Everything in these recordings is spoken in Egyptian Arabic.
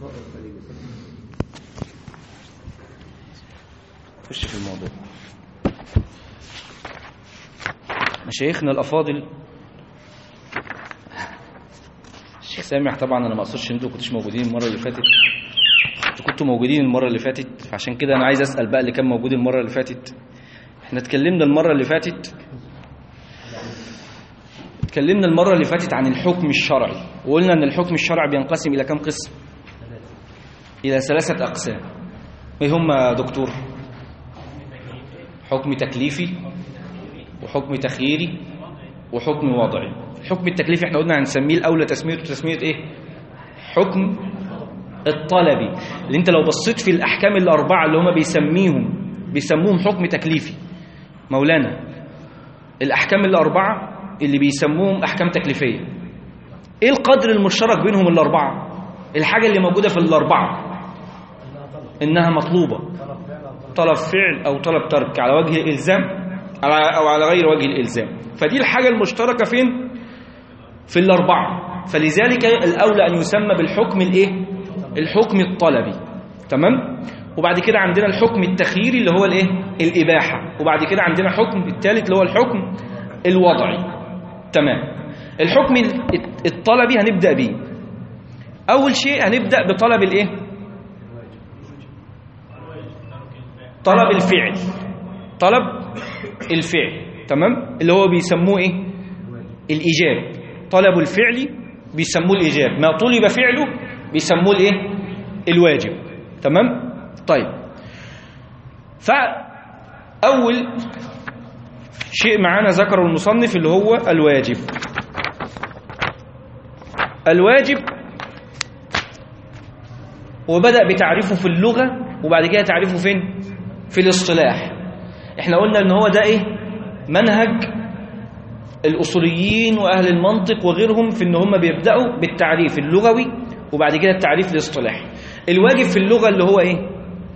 خش في الموضوع مشايخنا الافاضل الشيخ سامح طبعا انا ما اقصدش ان انتوا كنتوش موجودين المره اللي فاتت انتوا كنتوا موجودين المره اللي فاتت فعشان كده انا عايز اسال بقى اللي كان موجود المره اللي فاتت احنا اتكلمنا المره اللي فاتت اتكلمنا المره اللي فاتت عن الحكم الشرعي وقلنا ان الحكم الشرعي بينقسم الى كم قسم الى ثلاثه اقسام ايه هم يا دكتور حكم تكليفي وحكم تخييري وحكم وضعي الحكم التكليفي احنا قلنا هنسميه الاولى تسميته تسميه ايه حكم الطلبي اللي انت لو بصيت في الاحكام الاربعه اللي هم بيسميهم بيسموهم حكم تكليفي مولانا الاحكام الاربعه اللي بيسموهم احكام تكليفيه ايه القدر المشترك بينهم الاربعه الحاجه اللي موجوده في الاربعه انها مطلوبه طلب فعل او طلب ترك على وجه الالزام او على غير وجه الالزام فدي الحاجه المشتركه فين في الاربعه فلذلك الاولى ان يسمى بالحكم الايه الحكم الطلبي تمام وبعد كده عندنا الحكم التخييري اللي هو الايه الاباحه وبعد كده عندنا حكم الثالث اللي هو الحكم الوضعي تمام الحكم الطلبي هنبدا بيه اول شيء هنبدا بطلب الايه طلب الفعل طلب الفعل تمام اللي هو بيسموه ايه الايجاب طلب الفعل بيسموه الايجاب ما طلب فعله بيسموه الايه الواجب تمام طيب فاول شيء معانا ذكره المصنف اللي هو الواجب الواجب وبدأ بتعريفه في اللغة وبعد كده تعريفه فين في الاصطلاح احنا قلنا ان هو ده ايه منهج الاصوليين واهل المنطق وغيرهم في ان هم بيبداوا بالتعريف اللغوي وبعد كده التعريف الاصطلاحي الواجب في اللغه اللي هو ايه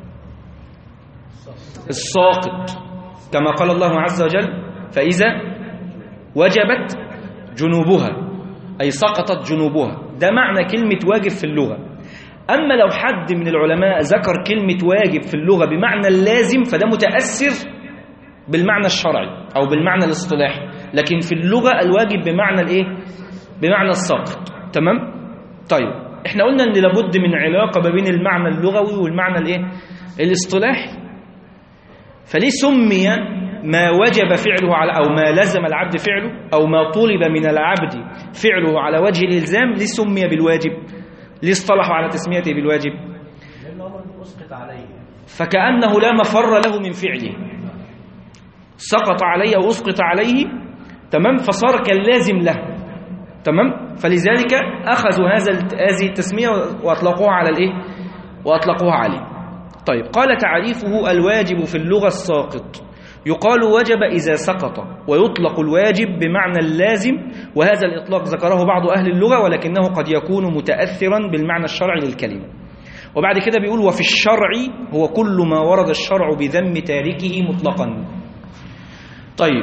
الساقط كما قال الله عز وجل فاذا وجبت جنوبها اي سقطت جنوبها ده معنى كلمه واجب في اللغه أما لو حد من العلماء ذكر كلمة واجب في اللغة بمعنى اللازم فده متأثر بالمعنى الشرعي أو بالمعنى الاصطلاحي لكن في اللغة الواجب بمعنى الإيه؟ بمعنى الساقط تمام؟ طيب احنا قلنا ان لابد من علاقة ما بين المعنى اللغوي والمعنى الإيه؟ الاصطلاحي فليه سمي ما وجب فعله على أو ما لزم العبد فعله أو ما طلب من العبد فعله على وجه الإلزام ليه سمي بالواجب؟ ليه اصطلحوا على تسميته بالواجب لأنه أمر أسقط عليه فكأنه لا مفر له من فعله سقط عليه أو أسقط عليه تمام فصار كاللازم له تمام فلذلك أخذوا هذا هذه التسمية وأطلقوها على الإيه وأطلقوها عليه طيب قال تعريفه الواجب في اللغة الساقط يقال وجب إذا سقط ويطلق الواجب بمعنى اللازم وهذا الإطلاق ذكره بعض أهل اللغة ولكنه قد يكون متأثرا بالمعنى الشرعي للكلمة وبعد كده بيقول وفي الشرع هو كل ما ورد الشرع بذم تاركه مطلقا طيب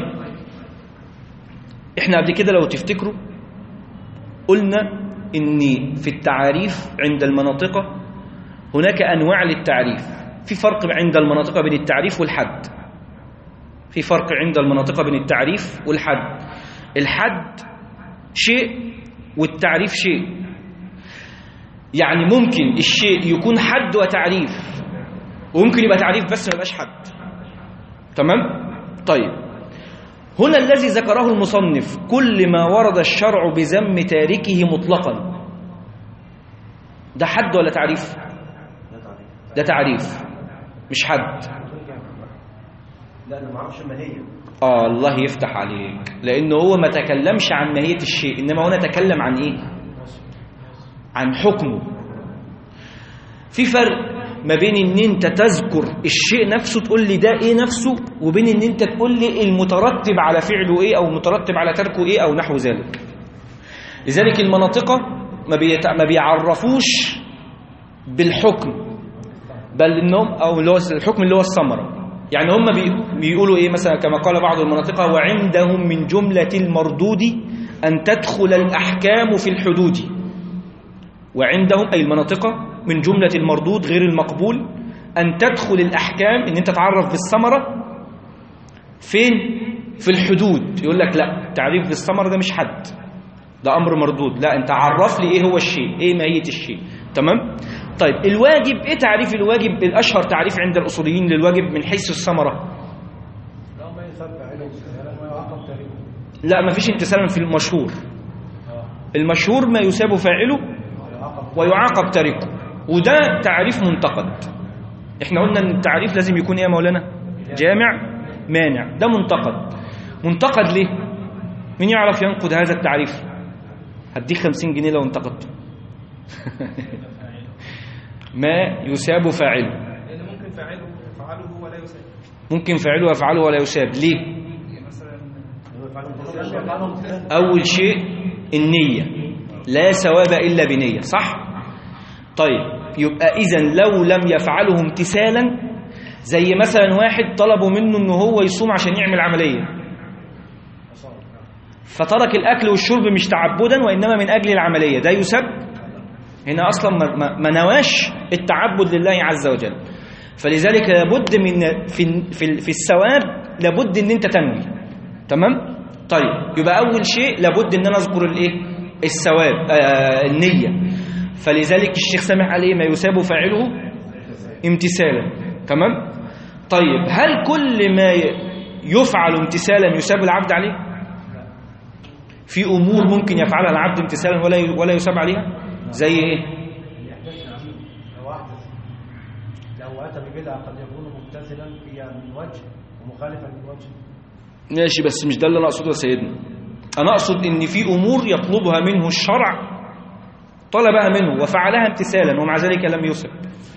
احنا قبل كده لو تفتكروا قلنا ان في التعاريف عند المناطق هناك انواع للتعريف في فرق عند المناطق بين التعريف والحد في فرق عند المناطق بين التعريف والحد الحد شيء والتعريف شيء يعني ممكن الشيء يكون حد وتعريف وممكن يبقى تعريف بس ما يبقاش حد تمام طيب هنا الذي ذكره المصنف كل ما ورد الشرع بذم تاركه مطلقا ده حد ولا تعريف ده تعريف مش حد لا أنا ما أعرفش ما هي آه الله يفتح عليك لأنه هو ما تكلمش عن ماهية الشيء إنما هنا تكلم عن إيه عن حكمه في فرق ما بين ان انت تذكر الشيء نفسه تقول لي ده ايه نفسه وبين ان انت تقول لي المترتب على فعله ايه او مترتب على تركه ايه او نحو ذلك لذلك المناطقة ما, بيت... ما بيعرفوش بالحكم بل انهم او اللي هو الحكم اللي هو الثمره يعني هم بي... بيقولوا ايه مثلا كما قال بعض المناطق وعندهم من جملة المردود أن تدخل الأحكام في الحدود وعندهم أي المناطق من جملة المردود غير المقبول أن تدخل الأحكام أن أنت تعرف بالثمرة فين في الحدود يقول لك لا تعريف بالثمرة ده مش حد ده أمر مردود لا أنت عرف لي إيه هو الشيء إيه ماهية الشيء تمام طيب الواجب إيه تعريف الواجب الأشهر تعريف عند الأصوليين للواجب من حيث الثمرة لو ما يسبح عليه امتثالا ويعاقب تاركه لا ما فيش امتثالا في المشهور اه المشهور ما يساب فاعله ويعاقب ويعاقب تاركه وده تعريف منتقد احنا قلنا ان التعريف لازم يكون ايه يا مولانا جامع مانع ده منتقد منتقد ليه مين يعرف ينقد هذا التعريف هديك 50 جنيه لو انتقدته ما يساب فاعله لان ممكن فاعله يفعله ولا يساب ممكن فاعله يفعله ولا يساب ليه يعني مثلا يفعله امتثالا أول شيء النية لا ثواب إلا بنية صح؟ طيب يبقى إذا لو لم يفعله امتثالا زي مثلا واحد طلبوا منه أنه هو يصوم عشان يعمل عملية فترك الأكل والشرب مش تعبدا وإنما من أجل العملية ده يسب هنا أصلا ما, ما, ما نواش التعبد لله عز وجل فلذلك لابد من في, في, في الثواب لابد ان انت تنوي تمام طيب يبقى اول شيء لابد ان انا اذكر الايه الثواب آه النيه فلذلك الشيخ سامح عليه ما يثاب فاعله امتثالا تمام طيب هل كل ما يفعل امتثالا يثاب العبد عليه في امور ممكن يفعلها العبد امتثالا ولا ولا يثاب عليها زي ايه لو احدث لو اتى ببدعه قد يكون ممتثلا فيها من وجه ومخالفا من وجه ماشي بس مش ده اللي انا اقصده يا سيدنا انا اقصد ان في امور يطلبها منه الشرع طلبها منه وفعلها امتثالا ومع ذلك لم يثب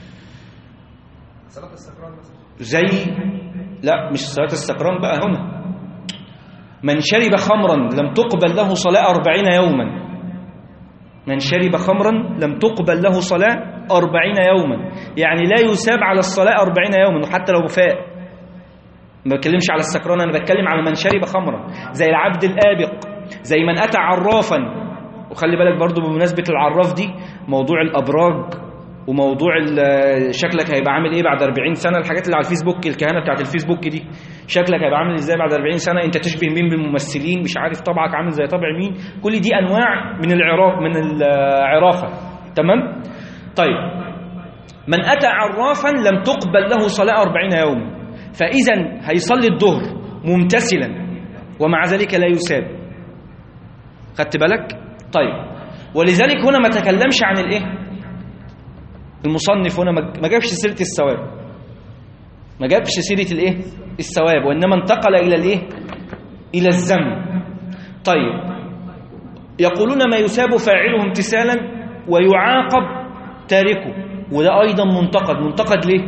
صلاه السكران مثلا زي لا مش صلاه السكران بقى هنا من شرب خمرا لم تقبل له صلاه أربعين يوما من شرب خمرا لم تقبل له صلاه أربعين يوما يعني لا يساب على الصلاه أربعين يوما وحتى لو فاء ما بتكلمش على السكران انا بتكلم على من شرب خمرا زي العبد الآبق زي من أتى عرافا وخلي بالك برضو بمناسبة العراف دي موضوع الأبراج وموضوع ال- شكلك هيبقى عامل ايه بعد 40 سنة الحاجات اللي على الفيسبوك الكهنة بتاعت الفيسبوك دي شكلك هيبقى عامل ازاي بعد 40 سنة انت تشبه مين بالممثلين مش عارف طبعك عامل زي طبع مين كل دي انواع من العراف من العرافة تمام طيب من أتى عرافا لم تقبل له صلاة أربعين يوما فإذا هيصلي الظهر ممتثلا ومع ذلك لا يساب خدت بالك طيب ولذلك هنا ما تكلمش عن الايه المصنف هنا ما جابش سيره الثواب ما جابش سيره الايه الثواب وانما انتقل الى الايه الى الذم طيب يقولون ما يثاب فاعله امتثالا ويعاقب تاركه وده ايضا منتقد منتقد ليه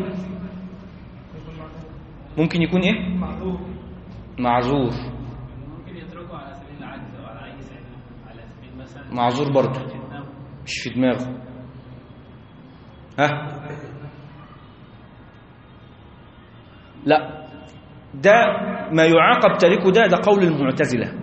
ممكن يكون ايه معذور معذور ممكن يتركه على سبيل العجز او على اي سبيل على سبيل مثلا معذور برضه جنة. مش في دماغه ها لا ده ما يعاقب تاركه ده ده قول المعتزلة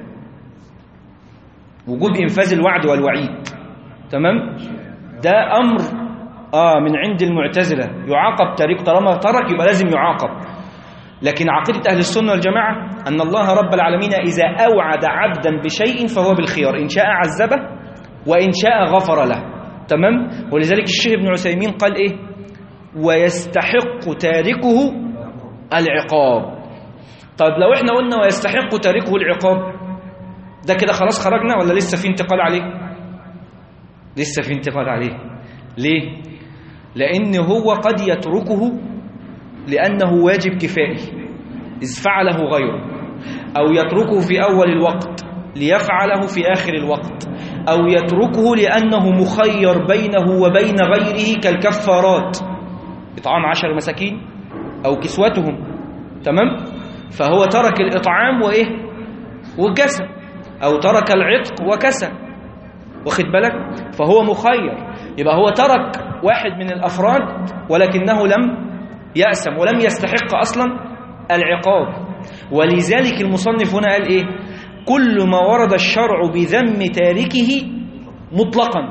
وجوب إنفاذ الوعد والوعيد تمام ده أمر آه من عند المعتزلة يعاقب تارك طالما ترك يبقى لازم يعاقب لكن عقيدة أهل السنة والجماعة أن الله رب العالمين إذا أوعد عبدا بشيء فهو بالخيار إن شاء عذبه وإن شاء غفر له تمام ولذلك الشيخ ابن عثيمين قال إيه ويستحق تاركه العقاب طيب لو احنا قلنا ويستحق تاركه العقاب ده كده خلاص خرجنا ولا لسه في انتقال عليه لسه في انتقال عليه ليه لأن هو قد يتركه لأنه واجب كفائي إذ فعله غيره أو يتركه في أول الوقت ليفعله في آخر الوقت أو يتركه لأنه مخير بينه وبين غيره كالكفارات إطعام عشر مساكين أو كسوتهم تمام فهو ترك الإطعام وإيه وكسى أو ترك العتق وكسى واخد بالك فهو مخير يبقى هو ترك واحد من الأفراد ولكنه لم يأسم ولم يستحق أصلا العقاب ولذلك المصنف هنا قال إيه كل ما ورد الشرع بذم تاركه مطلقا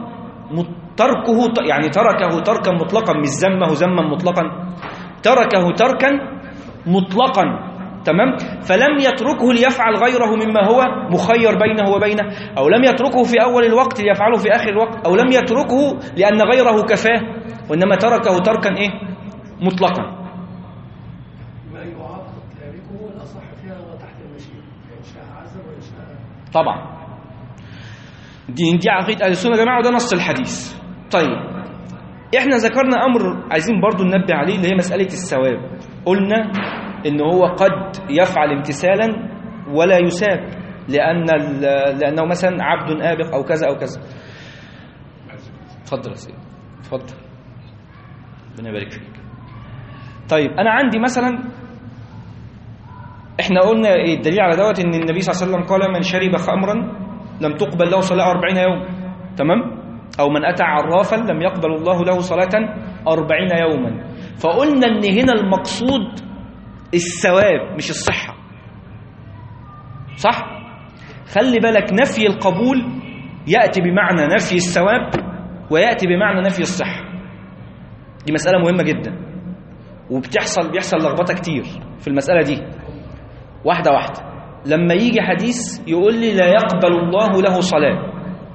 مت- تركه ت- يعني تركه تركا مطلقا مش ذمه ذما مطلقا تركه تركا مطلقا تمام فلم يتركه ليفعل غيره مما هو مخير بينه وبينه أو لم يتركه في أول الوقت ليفعله في آخر الوقت أو لم يتركه لأن غيره كفاه وإنما تركه تركا إيه مطلقا ما يعاقب تاركه الأصح فيها هو تحت المشيئة إن شاء عزم وإن شاء طبعا دي دي عقيده اهل السنه يا جماعه وده نص الحديث طيب احنا ذكرنا امر عايزين برضو ننبه عليه اللي هي مساله الثواب قلنا ان هو قد يفعل امتثالا ولا يساب لان ال- لانه مثلا عبد ابق او كذا او كذا اتفضل يا سيدي اتفضل ربنا يبارك فيك طيب انا عندي مثلا احنا قلنا ايه الدليل على دوت ان النبي صلى الله عليه وسلم قال من شرب خمرا لم تقبل له صلاة أربعين يوم تمام أو من أتى عرافا لم يقبل الله له صلاة أربعين يوما فقلنا ان هنا المقصود الثواب مش الصحة صح خلي بالك نفي القبول يأتي بمعنى نفي الثواب ويأتي بمعنى نفي الصحة دي مسألة مهمة جدا وبتحصل بيحصل لخبطة كتير في المسألة دي واحدة واحدة لما يجي حديث يقول لي لا يقبل الله له صلاة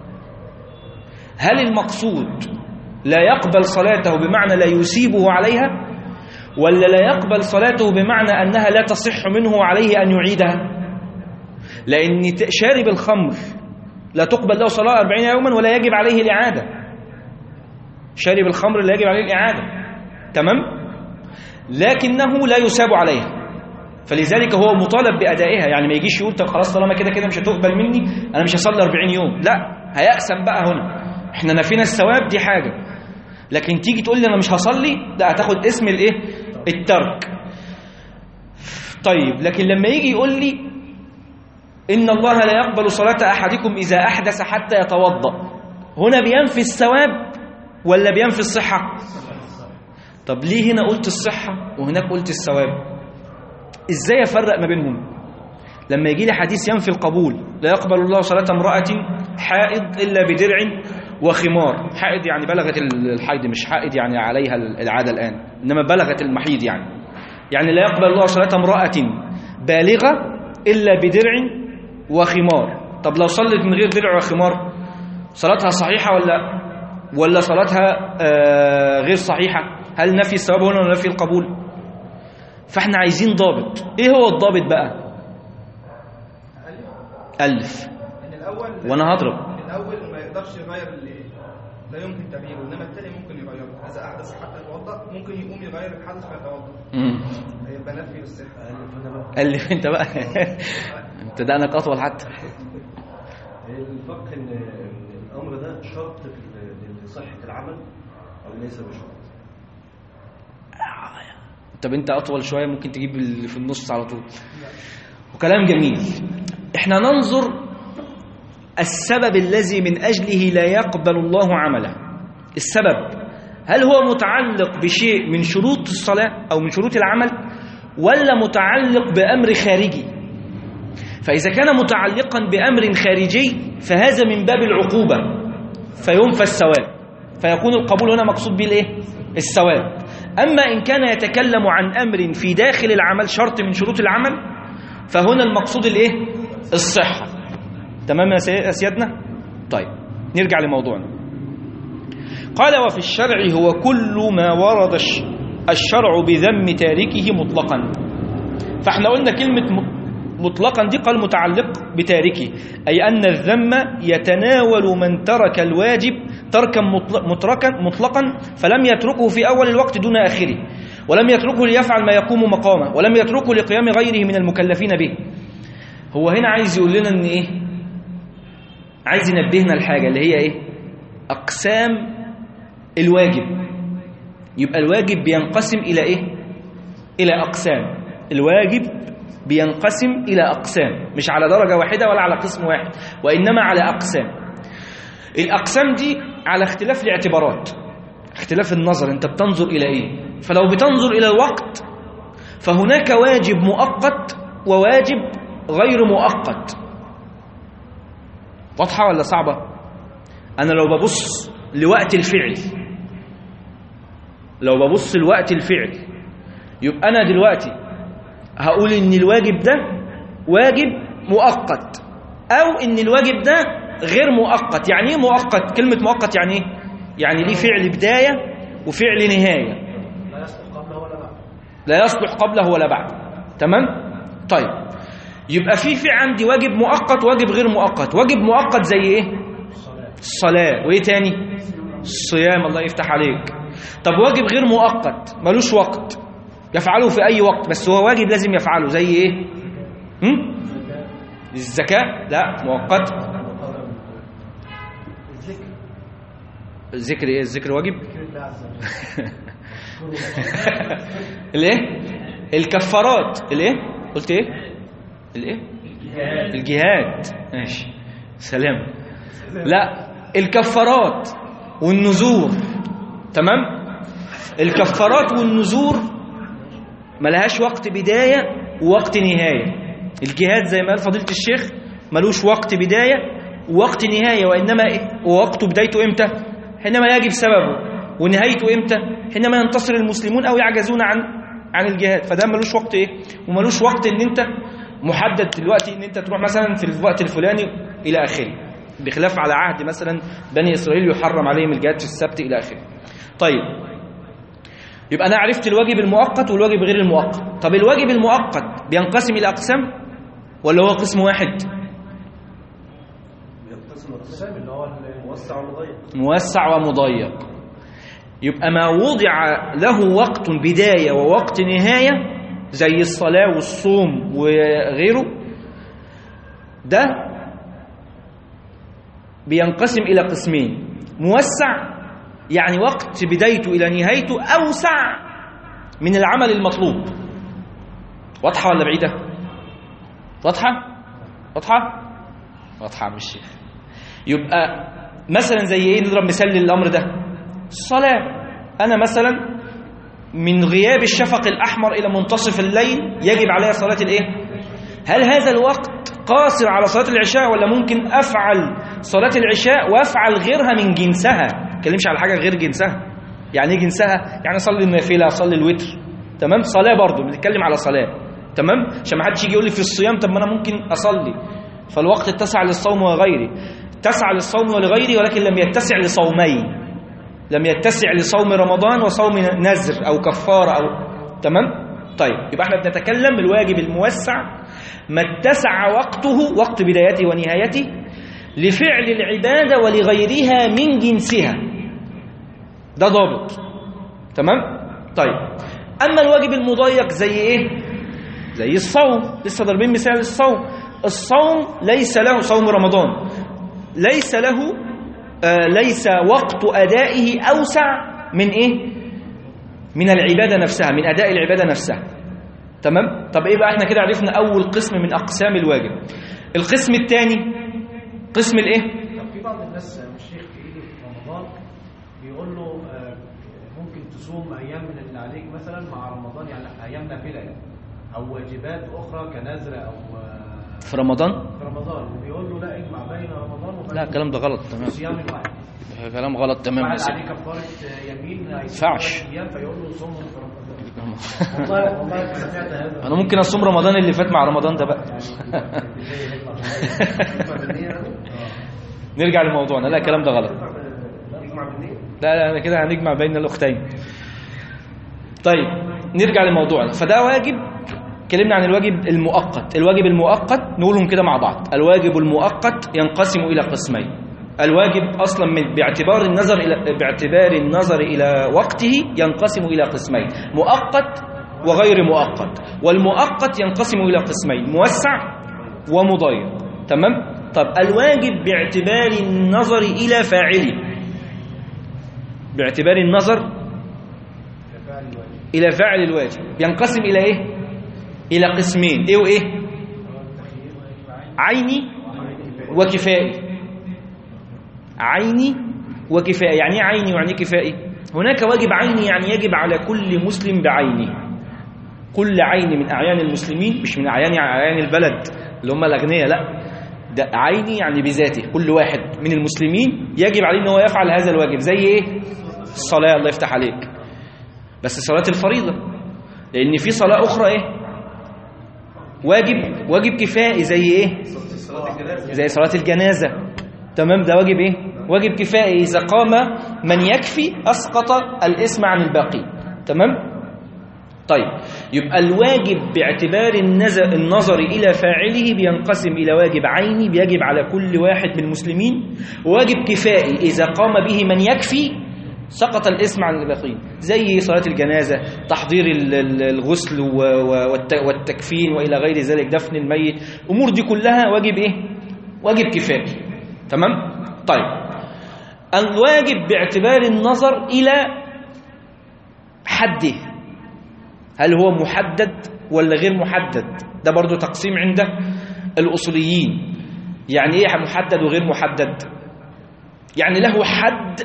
هل المقصود لا يقبل صلاته بمعنى لا يسيبه عليها ولا لا يقبل صلاته بمعنى أنها لا تصح منه عليه أن يعيدها لأن ت- شارب الخمر لا تقبل له صلاة أربعين يوما ولا يجب عليه الإعادة شارب الخمر لا يجب عليه الإعادة تمام لكنه لا يساب عليها فلذلك هو مطالب بأدائها يعني ما يجيش يقول طب خلاص طالما كده كده مش هتقبل مني أنا مش هصلي 40 يوم لا هيقسم بقى هنا احنا نفينا الثواب دي حاجة لكن تيجي تقول لي أنا مش هصلي لا هتاخد اسم الايه الترك طيب لكن لما يجي يقول لي إن الله لا يقبل صلاة أحدكم إذا أحدث حتى يتوضأ هنا بينفي الثواب ولا بينفي الصحة طب ليه هنا قلت الصحة وهناك قلت الثواب ازاي افرق ما بينهم لما يجي لي حديث ينفي القبول لا يقبل الله صلاة امرأة حائض إلا بدرع وخمار حائض يعني بلغت الحيض مش حائض يعني عليها العادة الآن إنما بلغت المحيض يعني يعني لا يقبل الله صلاة امرأة بالغة إلا بدرع وخمار طب لو صلت من غير درع وخمار صلاتها صحيحة ولا ولا صلاتها آه غير صحيحة هل نفي الثواب هنا ولا نفي القبول فاحنا عايزين ضابط ايه هو الضابط بقى ألف ان الاول وانا هضرب الاول ما يقدرش يغير اللي لا يمكن تغييره انما الثاني ممكن يغيره اذا احدث حتى يتوضا ممكن يقوم يغير الحدث فيتوضا مم. هيبقى نفي للصحه ألف انت بقى انت دقنك اطول حتى الفرق ان إن الامر ده شرط ل- لصحه العمل او ليس بشرط طب انت اطول شويه ممكن تجيب اللي في النص على طول وكلام جميل احنا ننظر السبب الذي من اجله لا يقبل الله عمله السبب هل هو متعلق بشيء من شروط الصلاه او من شروط العمل ولا متعلق بامر خارجي فاذا كان متعلقا بامر خارجي فهذا من باب العقوبه فينفى الثواب فيكون القبول هنا مقصود به الايه الثواب اما ان كان يتكلم عن امر في داخل العمل شرط من شروط العمل فهنا المقصود الايه الصحه تمام يا سي- يا سيادنا طيب نرجع لموضوعنا قال وفي الشرع هو كل ما ورد الش- الشرع بذم تاركه مطلقا فاحنا قلنا كلمه م- مطلقا دي قال متعلق بتاركه أي أن الذم يتناول من ترك الواجب تركا مطلق- متركا مطلقا فلم يتركه في أول الوقت دون آخره ولم يتركه ليفعل ما يقوم مقامه ولم يتركه لقيام غيره من المكلفين به هو هنا عايز يقول لنا ان ايه عايز ينبهنا الحاجة اللي هي ايه أقسام الواجب يبقى الواجب بينقسم إلى ايه إلى أقسام الواجب بينقسم إلى أقسام مش على درجة واحدة ولا على قسم واحد وإنما على أقسام الأقسام دي على اختلاف الاعتبارات اختلاف النظر أنت بتنظر إلى إيه فلو بتنظر إلى الوقت فهناك واجب مؤقت وواجب غير مؤقت واضحة ولا صعبة أنا لو ببص لوقت الفعل لو ببص لوقت الفعل يبقى أنا دلوقتي هقول إن الواجب ده واجب مؤقت أو إن الواجب ده غير مؤقت يعني إيه مؤقت كلمة مؤقت يعني إيه يعني ليه فعل بداية وفعل نهاية لا يصلح قبله ولا بعد لا يصلح قبله ولا بعد تمام طيب يبقى في في عندي واجب مؤقت واجب غير مؤقت واجب مؤقت زي ايه الصلاة وايه تاني الصيام الله يفتح عليك طب واجب غير مؤقت ملوش وقت يفعله في اي وقت بس هو واجب لازم يفعله زي ايه هم؟ الزكاة لا مؤقت الذكر الذكر ايه الذكر واجب ذكر الله عز وجل الايه الكفارات الايه قلت ايه الايه الجهاد ماشي سلام لا الكفارات والنذور تمام الكفارات والنذور ملهاش وقت بداية ووقت نهاية الجهاد زي ما قال فضيلة الشيخ ملوش وقت بداية ووقت نهاية وإنما ووقته بدايته إمتى حينما يجب سببه ونهايته إمتى حينما ينتصر المسلمون أو يعجزون عن عن الجهاد فده ملوش وقت إيه وملوش وقت إن أنت محدد دلوقتي إن أنت تروح مثلا في الوقت الفلاني إلى آخره بخلاف على عهد مثلا بني إسرائيل يحرم عليهم الجهاد في السبت إلى آخره طيب يبقى أنا عرفت الواجب المؤقت والواجب غير المؤقت طب الواجب المؤقت بينقسم إلى أقسام ولا هو قسم واحد يقتسم القسم اللي هو الموسع والمضيق موسع ومضيق يبقى ما وضع له وقت بداية ووقت نهاية زي الصلاة والصوم وغيره ده بينقسم إلى قسمين موسع يعني وقت بدايته إلى نهايته أوسع من العمل المطلوب واضحة ولا بعيدة واضحة واضحة واضحة مش شيخ يبقى مثلا زي ايه نضرب مثال للامر ده الصلاه انا مثلا من غياب الشفق الاحمر الى منتصف الليل يجب علي صلاه الايه هل هذا الوقت قاصر على صلاه العشاء ولا ممكن افعل صلاه العشاء وافعل غيرها من جنسها ما اتكلمش على حاجه غير جنسها يعني ايه جنسها يعني اصلي النافله اصلي الوتر تمام صلاه برضه بنتكلم على صلاه تمام عشان ما حدش يجي يقول لي في الصيام طب ما انا ممكن اصلي فالوقت اتسع للصوم وغيره اتسع للصوم ولغيره ولكن لم يتسع لصومين لم يتسع لصوم رمضان وصوم نذر او كفاره او تمام طيب يبقى احنا بنتكلم الواجب الموسع ما اتسع وقته وقت بدايته ونهايته لفعل العباده ولغيرها من جنسها ده ضابط تمام طيب اما الواجب المضيق زي ايه زي الصوم لسه ضاربين مثال الصوم الصوم ليس له صوم رمضان ليس له آه ليس وقت أدائه أوسع من إيه من العبادة نفسها من أداء العبادة نفسها تمام طب إيه بقى إحنا كده عرفنا أول قسم من أقسام الواجب القسم الثاني قسم الإيه طب في بعض الناس الشيخ في في رمضان بيقول له آه، ممكن تصوم ايام من اللي عليك مثلا مع رمضان يعني ايام نافله يعني او واجبات اخرى كنذر او آه، في رمضان في رمضان وبيقول له لا اجمع بين رمضان وبين لا الكلام ده غلط تمام صيام واحد كلام غلط تمام واحد بس عليه كفاره آه، يمين ينفعش. هيصوم ايام فيقول له صومهم في رمضان والله والله سمعت هذا انا ممكن اصوم رمضان اللي فات مع رمضان ده بقى نرجع لموضوعنا لا الكلام ده غلط لا لا أنا كده هنجمع بين الاختين طيب نرجع لموضوعنا فده واجب اتكلمنا عن الواجب المؤقت الواجب المؤقت نقولهم كده مع بعض الواجب المؤقت ينقسم الى قسمين الواجب اصلا من باعتبار النظر الى باعتبار النظر الى وقته ينقسم الى قسمين مؤقت وغير مؤقت والمؤقت ينقسم الى قسمين موسع ومضيق تمام طب الواجب باعتبار النظر الى فاعله باعتبار النظر الى فاعل الواجب ينقسم الى ايه الى قسمين ايه وايه عيني وكفائي عيني وكفائي يعني ايه عيني ويعني ايه كفائي هناك واجب عيني يعني يجب على كل مسلم بعينه كل عين من اعيان المسلمين مش من اعيان اعيان البلد اللي هم الاغنياء لا ده عيني يعني بذاته كل واحد من المسلمين يجب عليه ان هو يفعل هذا الواجب زي ايه الصلاه الله يفتح عليك بس صلاه الفريضه لان في صلاه اخرى ايه واجب واجب كفائي زي ايه زي صلاه الجنازه تمام ده واجب ايه واجب كفائي اذا قام من يكفي اسقط الاسم عن الباقي تمام طيب يبقى الواجب باعتبار النز- النظر إلى فاعله بينقسم إلى واجب عيني بيجب على كل واحد من المسلمين وواجب كفائي إذا قام به من يكفي سقط الاسم عن الباقين زي صلاة الجنازة تحضير ال- ال- الغسل و- و- والت- والتكفين وإلى غير ذلك دفن الميت أمور دي كلها واجب إيه؟ واجب كفائي تمام؟ طيب الواجب باعتبار النظر إلى حده هل هو محدد ولا غير محدد ده برضو تقسيم عند الأصوليين يعني ايه محدد وغير محدد يعني له حد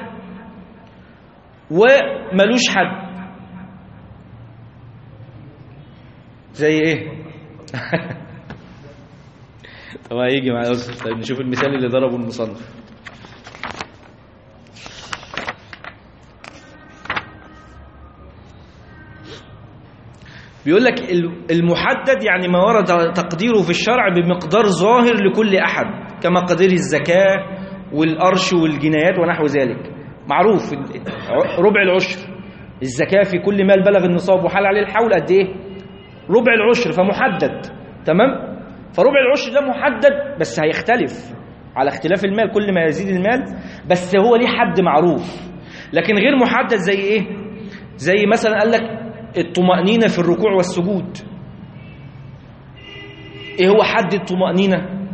وملوش حد زي ايه طب هيجي معايا أصل. طيب نشوف المثال اللي ضربه المصنف بيقول لك المحدد يعني ما ورد تقديره في الشرع بمقدار ظاهر لكل أحد كما قدر الزكاة والأرش والجنايات ونحو ذلك معروف ربع العشر الزكاة في كل مال بلغ النصاب وحال عليه الحول قد إيه ربع العشر فمحدد تمام فربع العشر ده محدد بس هيختلف على اختلاف المال كل ما يزيد المال بس هو ليه حد معروف لكن غير محدد زي ايه زي مثلا قال لك الطمأنينة في الركوع والسجود ايه هو حد الطمأنينة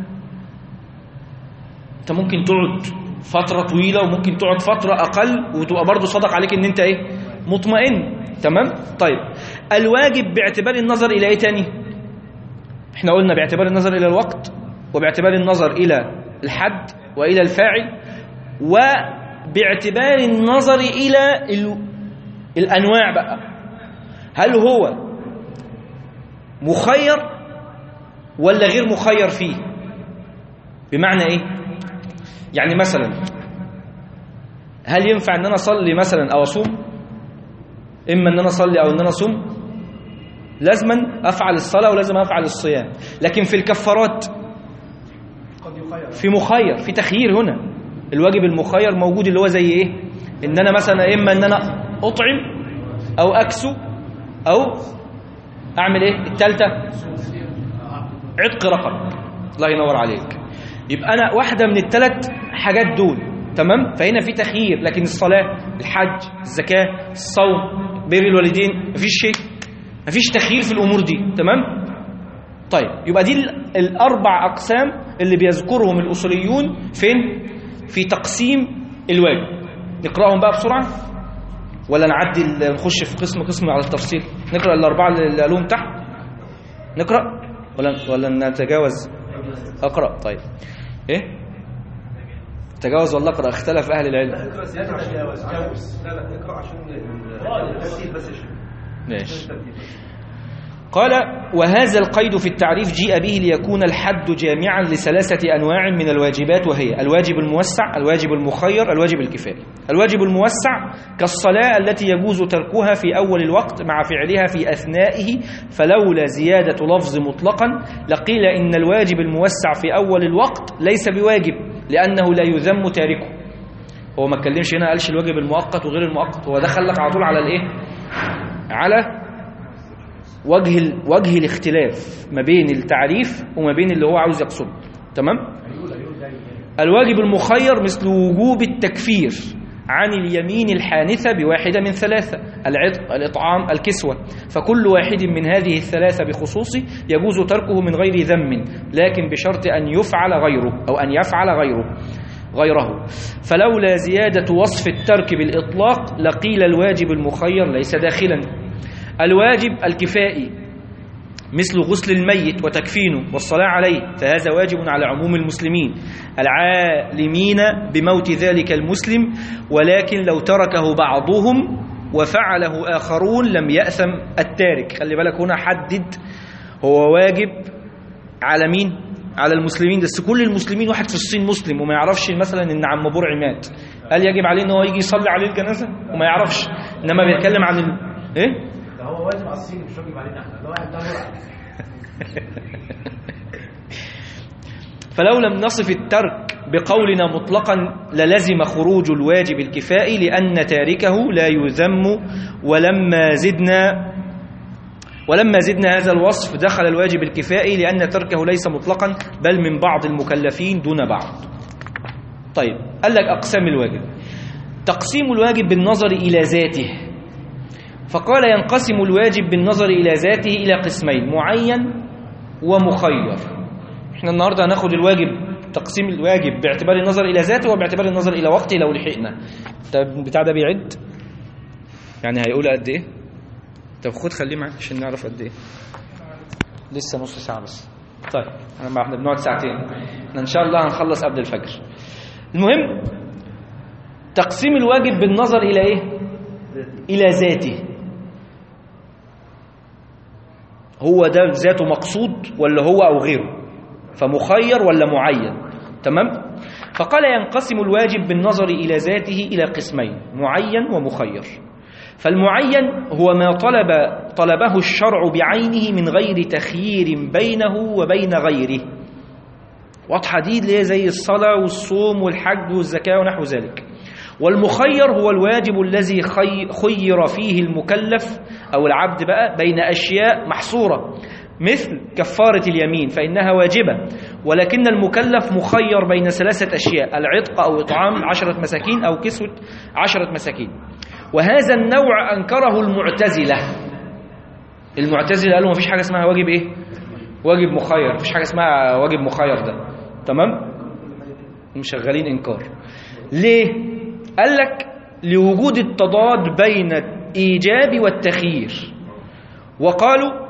انت ممكن تقعد فترة طويلة وممكن تقعد فترة أقل وتبقى برضو صدق عليك ان انت ايه مطمئن تمام طيب الواجب باعتبار النظر الى ايه تاني احنا قلنا باعتبار النظر الى الوقت وباعتبار النظر الى الحد والى الفاعل وباعتبار النظر الى ال... الانواع بقى هل هو مخير ولا غير مخير فيه بمعنى ايه يعني مثلا هل ينفع ان انا اصلي مثلا او اصوم اما ان انا اصلي او ان انا اصوم لازما افعل الصلاه ولازم افعل الصيام لكن في الكفارات في مخير في تخيير هنا الواجب المخير موجود اللي هو زي ايه ان انا مثلا اما ان انا اطعم او اكسو او اعمل ايه الثالثه عتق رقب الله ينور عليك يبقى انا واحده من الثلاث حاجات دول تمام فهنا في تخيير لكن الصلاه الحج الزكاه الصوم بر الوالدين مفيش شيء مفيش تخيير في الامور دي تمام طيب يبقى دي الاربع اقسام اللي بيذكرهم الاصوليون فين في تقسيم الواجب نقراهم بقى بسرعه ولا نعدي نخش في قسم قسم على التفصيل نقرا الاربعه اللي قالوهم تحت نقرا ولا ولا نتجاوز اقرا طيب ايه تجاوز ولا اقرا اختلف اهل العلم اقرا زياده عشان لا لا اقرا عشان الترتيب بس يا شيخ ماشي قال وهذا القيد في التعريف جيء به ليكون الحد جامعا لثلاثة أنواع من الواجبات وهي الواجب الموسع الواجب المخير الواجب الكفائي الواجب الموسع كالصلاة التي يجوز تركها في أول الوقت مع فعلها في أثنائه فلولا زيادة لفظ مطلقا لقيل إن الواجب الموسع في أول الوقت ليس بواجب لأنه لا يذم تاركه هو ما اتكلمش هنا قالش الواجب المؤقت وغير المؤقت هو دخل لك على طول على الايه على وجه ال... وجه الاختلاف ما بين التعريف وما بين اللي هو عاوز يقصده تمام الواجب المخير مثل وجوب التكفير عن اليمين الحانثة بواحدة من ثلاثة العتق الإطعام الكسوة فكل واحد من هذه الثلاثة بخصوص يجوز تركه من غير ذم لكن بشرط أن يفعل غيره أو أن يفعل غيره غيره فلولا زيادة وصف الترك بالإطلاق لقيل الواجب المخير ليس داخلا الواجب الكفائي مثل غسل الميت وتكفينه والصلاة عليه فهذا واجب على عموم المسلمين العالمين بموت ذلك المسلم ولكن لو تركه بعضهم وفعله آخرون لم يأثم التارك خلي بالك هنا حدد هو واجب على مين على المسلمين بس كل المسلمين واحد في الصين مسلم وما يعرفش مثلا ان عم برع مات قال يجب عليه ان هو يجي يصلي عليه الجنازه وما يعرفش انما بيتكلم عن ال... ايه ده هو واجب على الصين مش واجب علينا احنا ده واحد ده مرعب فلو لم نصف الترك بقولنا مطلقا للزم خروج الواجب الكفائي لأن تاركه لا يذم ولما زدنا ولما زدنا هذا الوصف دخل الواجب الكفائي لأن تركه ليس مطلقا بل من بعض المكلفين دون بعض طيب قال لك أقسام الواجب تقسيم الواجب بالنظر إلى ذاته فقال ينقسم الواجب بالنظر إلى ذاته إلى قسمين معين ومخير احنا النهارده هناخد الواجب تقسيم الواجب باعتبار النظر الى ذاته وباعتبار النظر الى وقته لو لحقنا طب البتاع ده بيعد يعني هيقول قد ايه طب خد خليه معاك عشان نعرف قد ايه لسه نص ساعه بس طيب انا ما احنا بنقعد ساعتين احنا ان شاء الله هنخلص قبل الفجر المهم تقسيم الواجب بالنظر الى ايه الى ذاته هو ده ذاته مقصود ولا هو او غيره فمخير ولا معين تمام فقال ينقسم الواجب بالنظر إلى ذاته إلى قسمين معين ومخير فالمعين هو ما طلب طلبه الشرع بعينه من غير تخيير بينه وبين غيره واضحة دي اللي هي زي الصلاة والصوم والحج والزكاة ونحو ذلك والمخير هو الواجب الذي خي خير فيه المكلف أو العبد بقى بين أشياء محصورة مثل كفارة اليمين فإنها واجبة ولكن المكلف مخير بين ثلاثة أشياء العتق أو إطعام عشرة مساكين أو كسوة عشرة مساكين وهذا النوع أنكره المعتزلة المعتزلة قالوا ما فيش حاجة اسمها واجب إيه واجب مخير مفيش حاجة اسمها واجب مخير ده تمام مشغلين إنكار ليه قال لك لوجود التضاد بين الإيجاب والتخيير وقالوا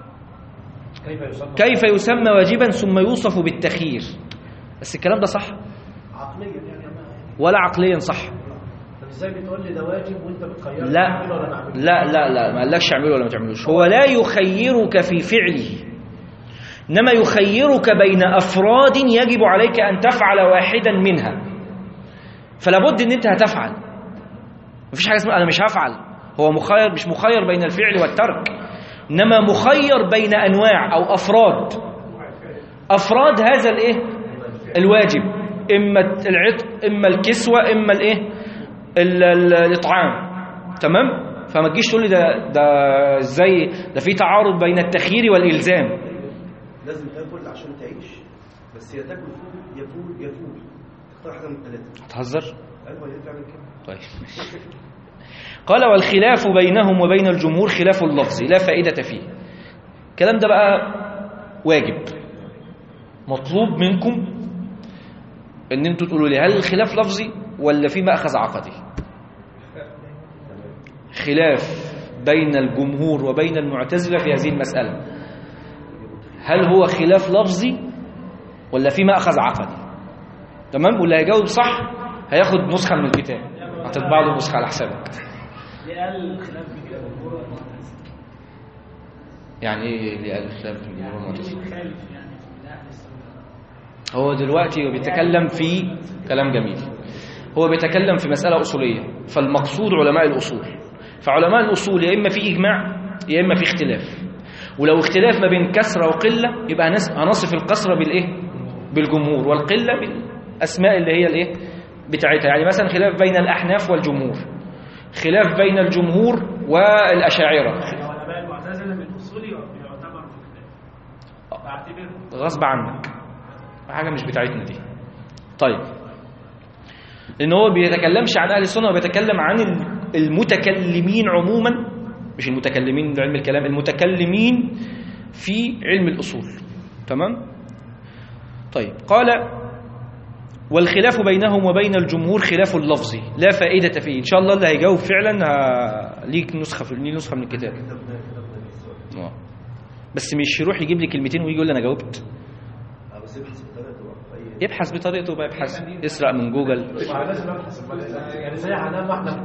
كيف يسمى كيف يسمى واجبا ثم يوصف بالتخيير بس الكلام ده صح عقليا يعني ما ولا عقليا صح طب ازاي بتقول لي ده واجب وانت بتخيرني لا أعمله ولا ما أعملش؟ لا لا لا ما قالكش اعمله ولا ما تعملوش هو لا يخيرك في فعله انما يخيرك بين افراد يجب عليك ان تفعل واحدا منها فلا بد ان انت هتفعل مفيش حاجه اسمها انا مش هفعل هو مخير مش مخير بين الفعل والترك انما مخير بين انواع او افراد افراد هذا الايه الواجب اما العتق اما الكسوه اما الايه ال- ال- الاطعام تمام فما تجيش تقول لي ده ده ازاي ده في تعارض بين التخيير والالزام لازم تاكل عشان تعيش بس يا تاكل فول يا فول يا فول تختار حاجه من الثلاثه هتهزر ايوه هي فعلا كده طيب قال والخلاف بينهم وبين الجمهور خلاف اللفظ لا فائدة فيه الكلام ده بقى واجب مطلوب منكم ان انتوا تقولوا لي هل الخلاف لفظي ولا في مأخذ عقدي خلاف بين الجمهور وبين المعتزلة في هذه المسألة هل هو خلاف لفظي ولا في مأخذ عقدي تمام واللي هيجاوب صح هياخد نسخة من الكتاب هتطبع له نسخة على حسابك ليه قال الخلاف بين الجمهور والمعتزلة؟ يعني ايه اللي قال الخلاف بين الجمهور والمعتزلة مخالف يعني في الأهل السنة هو دلوقتي بيتكلم في كلام جميل هو بيتكلم في مسألة أصولية فالمقصود علماء الأصول فعلماء الأصول يا إما في إجماع يا إما في اختلاف ولو اختلاف ما بين كسرة وقلة يبقى هنس- هنصف الكسرة بالإيه بالجمهور والقلة بالأسماء اللي هي الإيه بتاعتها يعني مثلا خلاف بين الأحناف والجمهور خلاف بين الجمهور والأشاعرة علماء المعتزلة من أصولي يعتبر في خلاف بعتبره غصب عنك حاجة مش بتاعتنا دي طيب لأن هو بيتكلمش عن أهل السنة هو بيتكلم عن المتكلمين عموما مش المتكلمين بعلم الكلام المتكلمين في علم الأصول تمام طيب قال والخلاف بينهم وبين الجمهور خلاف لفظي لا فائدة فيه إن شاء الله اللي هيجاوب فعلا ه- ليك نسخة في ليه نسخة من الكتاب آه. بس مش يروح يجيب لي كلمتين ويجي يقول لي أنا جاوبت اه بس ابحث بطريقته بقى في اي يبحث بطريقته بقى يبحث يسرق من جوجل مع لازم ابحث يعني زي هنام واحنا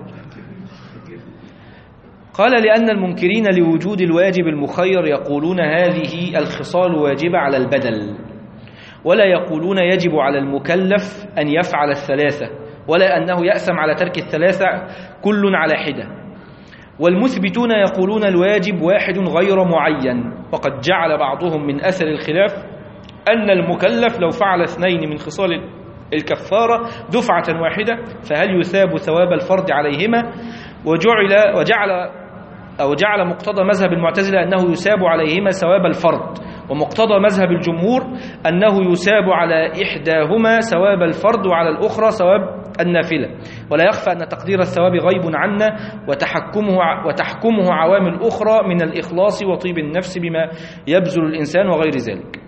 قال لأن المنكرين لوجود الواجب المخير يقولون هذه الخصال واجبة على البدل ولا يقولون يجب على المكلف أن يفعل الثلاثة ولا أنه يأثم على ترك الثلاثة كل على حدة والمثبتون يقولون الواجب واحد غير معين وقد جعل بعضهم من أثر الخلاف أن المكلف لو فعل اثنين من خصال الكفارة دفعة واحدة فهل يثاب ثواب الفرض عليهما وجعل وجعل أو جعل مقتضى مذهب المعتزلة أنه يثاب عليهما ثواب الفرض ومقتضى مذهب الجمهور أنه يثاب على إحداهما ثواب الفرض وعلى الأخرى ثواب النافلة ولا يخفى أن تقدير الثواب غيب عنا وتحكمه وتحكمه عوامل أخرى من الإخلاص وطيب النفس بما يبذل الإنسان وغير ذلك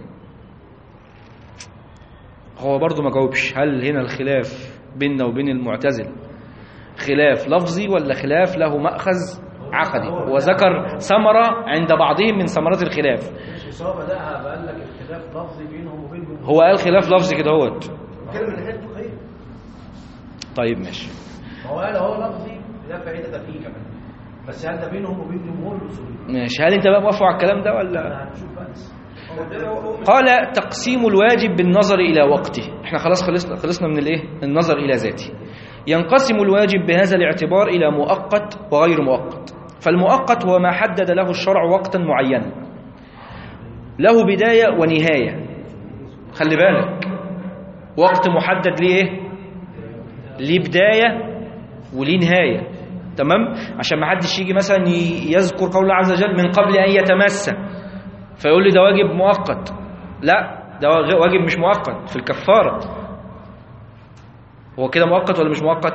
هو برضه ما جاوبش هل هنا الخلاف بيننا وبين المعتزل خلاف لفظي ولا خلاف له مأخذ عقدي وذكر ثمرة عند بعضهم من ثمرات الخلاف مش إصابة ده بقول لك اختلاف لفظي بينهم وبين جمهور هو قال خلاف لفظي كده هوت كلام من ناحيه الفقهيه طيب ماشي ما هو قال هو لفظي ده فائدة فيه كمان بس هل ده بينهم وبين جمهور الأصوليين ماشي هل انت بقى موافق على الكلام ده ولا احنا هنشوف بقى لسه. قال تقسيم الواجب بالنظر إلى وقته احنا خلاص خلصنا خلصنا من الايه النظر إلى ذاته ينقسم الواجب بهذا الاعتبار إلى مؤقت وغير مؤقت فالمؤقت هو ما حدد له الشرع وقتا معينا له بداية ونهاية خلي بالك وقت محدد ليه ايه ليه بداية وليه نهاية تمام عشان ما حدش يجي مثلا ي- يذكر قول الله عز وجل من قبل أن يتمسى فيقول لي ده واجب مؤقت لا ده واج- واجب مش مؤقت في الكفارة هو كده مؤقت ولا مش مؤقت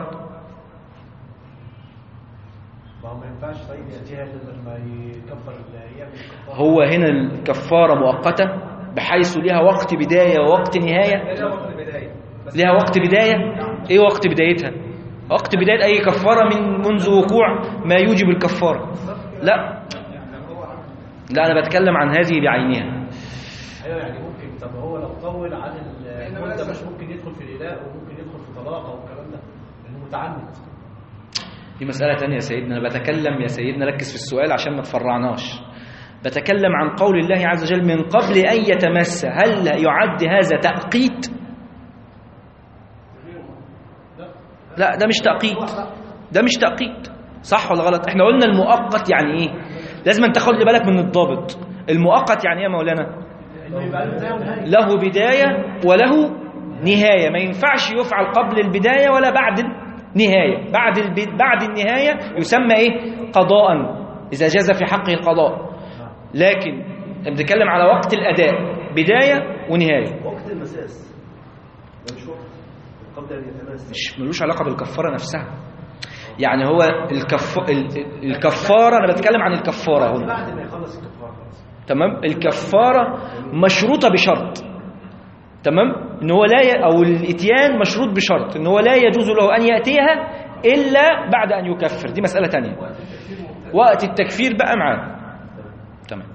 ما هو ما ينفعش طيب يأتيها إلا لما يكفر الأيام الكفارة. هو هنا الكفارة مؤقتة بحيث لها وقت بداية ووقت نهاية لها وقت البدايه بس لها وقت بداية ايه وقت بدايتها وقت بداية اي كفارة من منذ وقوع ما يوجب الكفارة لا لا انا بتكلم عن هذه بعينها ايوه يعني ممكن طب هو لو طول عن المده مش ممكن يدخل في الاله وممكن يدخل في طلاق او الكلام ده لانه متعمد دي مسألة تانية يا سيدنا أنا بتكلم يا سيدنا ركز في السؤال عشان ما تفرعناش بتكلم عن قول الله عز وجل من قبل أن يتمس هل يعد هذا تأقيت لا ده مش تأقيت ده مش تأقيت صح ولا غلط احنا قلنا المؤقت يعني ايه لازم انت تاخد بالك من الضابط المؤقت يعني ايه يا مولانا انه يبقى له بدايه ونهايه له بداية وله نهاية ما ينفعش يفعل قبل البداية ولا بعد النهاية بعد الب... بعد النهاية يسمى ايه قضاء إذا جاز في حقه القضاء لكن بنتكلم على وقت الأداء بداية ونهاية وقت المساس ده مش وقت قبل ان يتماس مش ملوش علاقة بالكفارة نفسها يعني هو الكف... ال- الكفارة أنا بتكلم عن الكفارة هنا بعد ما يخلص الكفاره خلاص تمام الكفارة مشروطة بشرط تمام ان هو لا ي... او الاتيان مشروط بشرط ان هو لا يجوز له ان ياتيها الا بعد ان يكفر دي مسألة تانية وقت التكفير بقى معاه تمام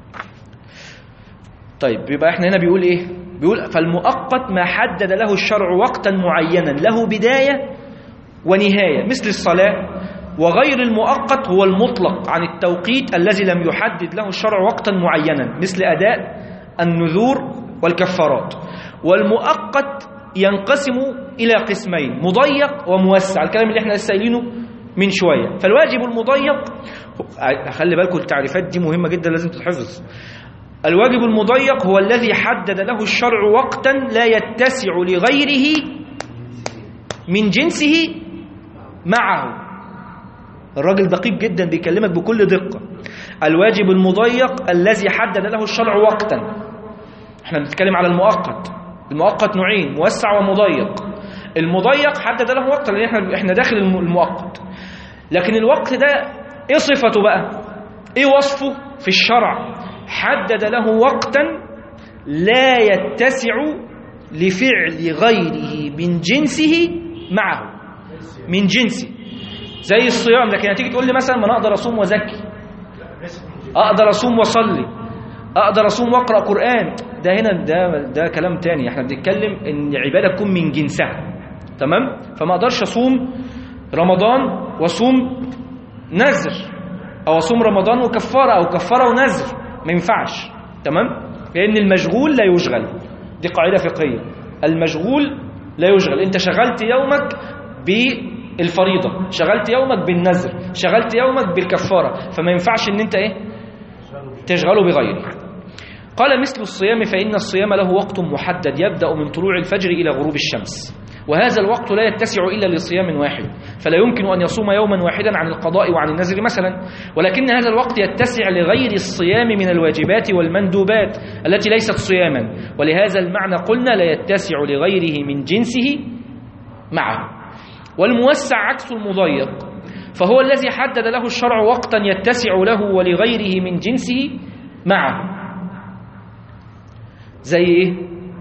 طيب يبقى احنا هنا بيقول ايه بيقول فالمؤقت ما حدد له الشرع وقتا معينا له بداية ونهاية مثل الصلاة وغير المؤقت هو المطلق عن التوقيت الذي لم يحدد له الشرع وقتا معينا مثل أداء النذور والكفارات والمؤقت ينقسم إلى قسمين مضيق وموسع الكلام اللي احنا لسه قايلينه من شوية فالواجب المضيق خلي بالكم التعريفات دي مهمة جدا لازم تتحفظ الواجب المضيق هو الذي حدد له الشرع وقتا لا يتسع لغيره من جنسه معه الراجل دقيق جدا بيكلمك بكل دقة الواجب المضيق الذي حدد له الشرع وقتا احنا بنتكلم على المؤقت المؤقت نوعين موسع ومضيق المضيق حدد له وقتا لان احنا احنا داخل الم- المؤقت لكن الوقت ده ايه صفته بقى ايه وصفه في الشرع حدد له وقتا لا يتسع لفعل غيره من جنسه معه من جنسه زي الصيام لكن هتيجي تقول لي مثلا ما انا اقدر اصوم وازكي اقدر اصوم واصلي اقدر اصوم واقرا قران ده هنا ده ده كلام تاني احنا بنتكلم ان العباده تكون من جنسها تمام فما اقدرش اصوم رمضان واصوم نذر او اصوم رمضان وكفاره او كفاره ونذر ما ينفعش تمام لان المشغول لا يشغل دي قاعدة فقهية المشغول لا يشغل انت شغلت يومك بالفريضة شغلت يومك بالنذر شغلت يومك بالكفارة فما ينفعش ان انت ايه تشغله بغيره قال مثل الصيام فإن الصيام له وقت محدد يبدأ من طلوع الفجر إلى غروب الشمس وهذا الوقت لا يتسع إلا لصيام واحد فلا يمكن أن يصوم يوما واحدا عن القضاء وعن النذر مثلا ولكن هذا الوقت يتسع لغير الصيام من الواجبات والمندوبات التي ليست صياما ولهذا المعنى قلنا لا يتسع لغيره من جنسه معه والموسع عكس المضيق فهو الذي حدد له الشرع وقتا يتسع له ولغيره من جنسه معه زي ايه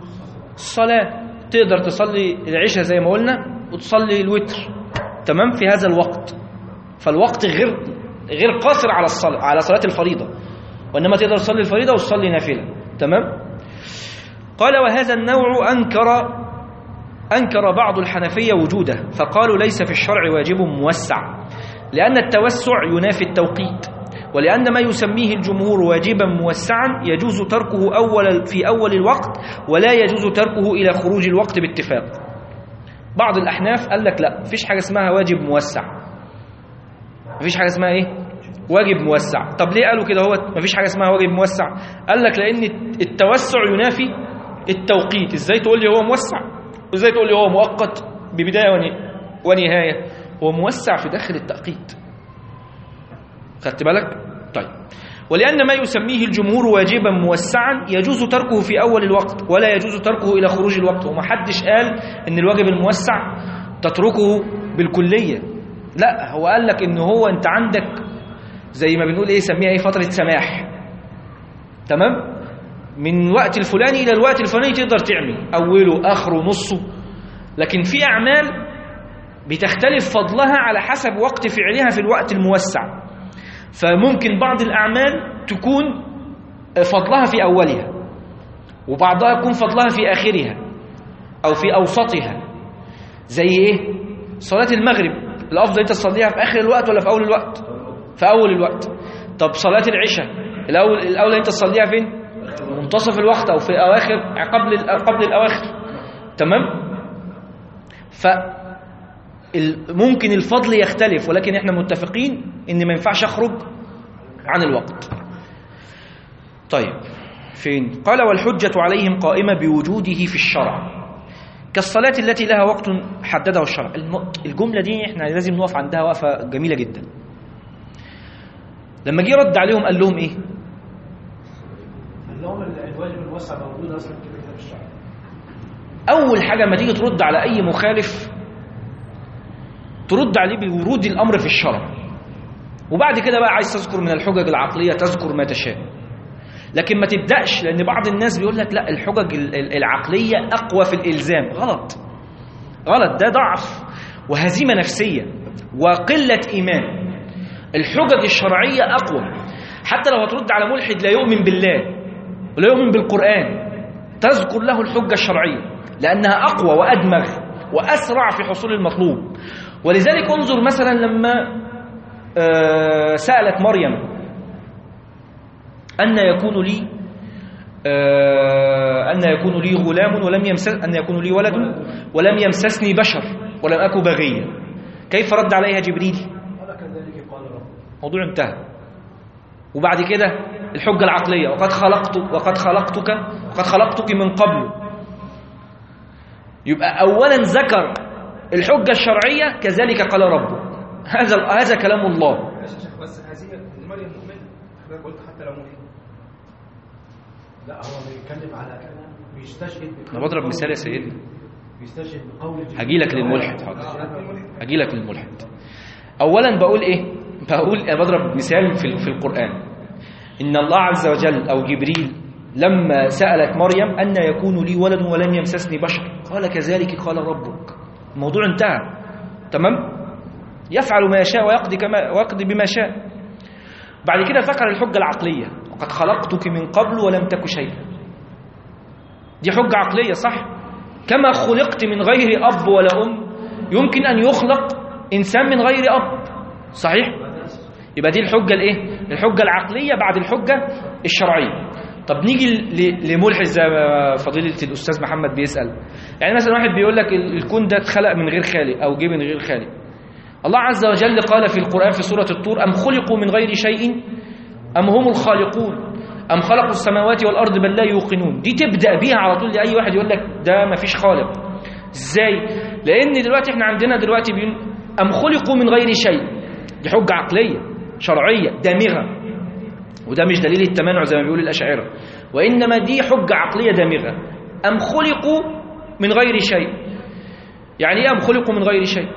الصلاة تقدر تصلي العشاء زي ما قلنا وتصلي الوتر تمام في هذا الوقت فالوقت غير غير قاصر على الصلاة على صلاة الفريضة وإنما تقدر تصلي الفريضة وتصلي نافلة تمام قال وهذا النوع أنكر أنكر بعض الحنفية وجوده فقالوا ليس في الشرع واجب موسع لأن التوسع ينافي التوقيت ولأن ما يسميه الجمهور واجبا موسعا يجوز تركه أول في أول الوقت ولا يجوز تركه إلى خروج الوقت باتفاق بعض الأحناف قال لك لا مفيش حاجة اسمها واجب موسع مفيش حاجة اسمها إيه واجب موسع طب ليه قالوا كده هو مفيش حاجة اسمها واجب موسع قال لك لأن التوسع ينافي التوقيت إزاي تقول لي هو موسع وإزاي تقول لي هو مؤقت ببداية ونهاية هو موسع في داخل التوقيت خدت بالك طيب ولأن ما يسميه الجمهور واجبا موسعا يجوز تركه في أول الوقت ولا يجوز تركه إلى خروج الوقت وما حدش قال إن الواجب الموسع تتركه بالكلية لا هو قال لك إن هو أنت عندك زي ما بنقول إيه سميها إيه فترة سماح تمام من الوقت الفلاني إلى الوقت الفلاني تقدر تعمل أوله آخره نصه لكن في أعمال بتختلف فضلها على حسب وقت فعلها في الوقت الموسع فممكن بعض الأعمال تكون فضلها في أولها وبعضها يكون فضلها في آخرها أو في أوسطها زي إيه؟ صلاة المغرب الأفضل أنت تصليها في آخر الوقت ولا في أول الوقت؟ في أول الوقت طب صلاة العشاء الأول الأول أنت تصليها فين؟ منتصف الوقت أو في أواخر قبل قبل الأواخر تمام؟ ف ممكن الفضل يختلف ولكن احنا متفقين ان ما ينفعش اخرج عن الوقت طيب فين قال والحجة عليهم قائمة بوجوده في الشرع كالصلاة التي لها وقت حدده الشرع الجملة دي احنا لازم نقف عندها وقفة جميلة جدا لما جه رد عليهم قال لهم ايه قال لهم الواجب الموسع موجود اصلا كده كده في الشرع اول حاجة ما تيجي ترد على اي مخالف ترد عليه بورود الأمر في الشرع وبعد كده بقى عايز تذكر من الحجج العقلية تذكر ما تشاء لكن ما تبدأش لأن بعض الناس بيقول لك لا الحجج العقلية أقوى في الإلزام غلط غلط ده ضعف وهزيمة نفسية وقلة إيمان الحجج الشرعية أقوى حتى لو هترد على ملحد لا يؤمن بالله ولا يؤمن بالقرآن تذكر له الحجة الشرعية لأنها أقوى وأدمغ وأسرع في حصول المطلوب ولذلك انظر مثلا لما سألت مريم أن يكون لي أن يكون لي غلام ولم يمسس أن يكون لي ولد ولم يمسسني بشر ولم أكن بغيا كيف رد عليها جبريل قال كذلك قال رب موضوع انتهى وبعد كده الحجة العقلية وقد خلقت وقد خلقتك وقد خلقتك من قبل يبقى أولا ذكر الحجة الشرعية كذلك قال ربك هذا هذا كلام الله ماشي يا شيخ بس هذه مريم مؤمنه حضرتك قلت حتى لو مؤمنه لا هو بيتكلم على بيستشهد انا بضرب مثال يا سيدنا بيستشهد بقول جبريل. هجي لك للملحد حاضر هجي لك للملحد اولا بقول ايه بقول انا بضرب مثال في في القران ان الله عز وجل او جبريل لما سالت مريم ان يكون لي ولد ولم يمسسني بشر قال كذلك قال ربك الموضوع انتهى تمام يفعل ما يشاء ويقضي كما ويقضي بما شاء بعد كده ذكر الحجه العقليه وقد خلقتك من قبل ولم تك شيئا دي حجه عقليه صح كما خلقت من غير اب ولا ام يمكن ان يخلق انسان من غير اب صحيح يبقى دي الحجه الايه الحجه العقليه بعد الحجه الشرعيه طب نيجي ل- لملحد زي ما فضيله الاستاذ محمد بيسال يعني مثلا واحد بيقول لك ال- الكون ده اتخلق من غير خالق او جه من غير خالق الله عز وجل قال في القران في سوره الطور ام خلقوا من غير شيء ام هم الخالقون ام خلقوا السماوات والارض بل لا يوقنون دي تبدا بيها على طول لاي واحد يقول لك ده ما فيش خالق ازاي لان دلوقتي احنا عندنا دلوقتي بيقول ام خلقوا من غير شيء دي حجه عقليه شرعيه دامغه وده مش دليل التمانع زي ما بيقول الأشاعرة وإنما دي حجة عقلية دامغة أم خلقوا من غير شيء يعني إيه أم خلقوا من غير شيء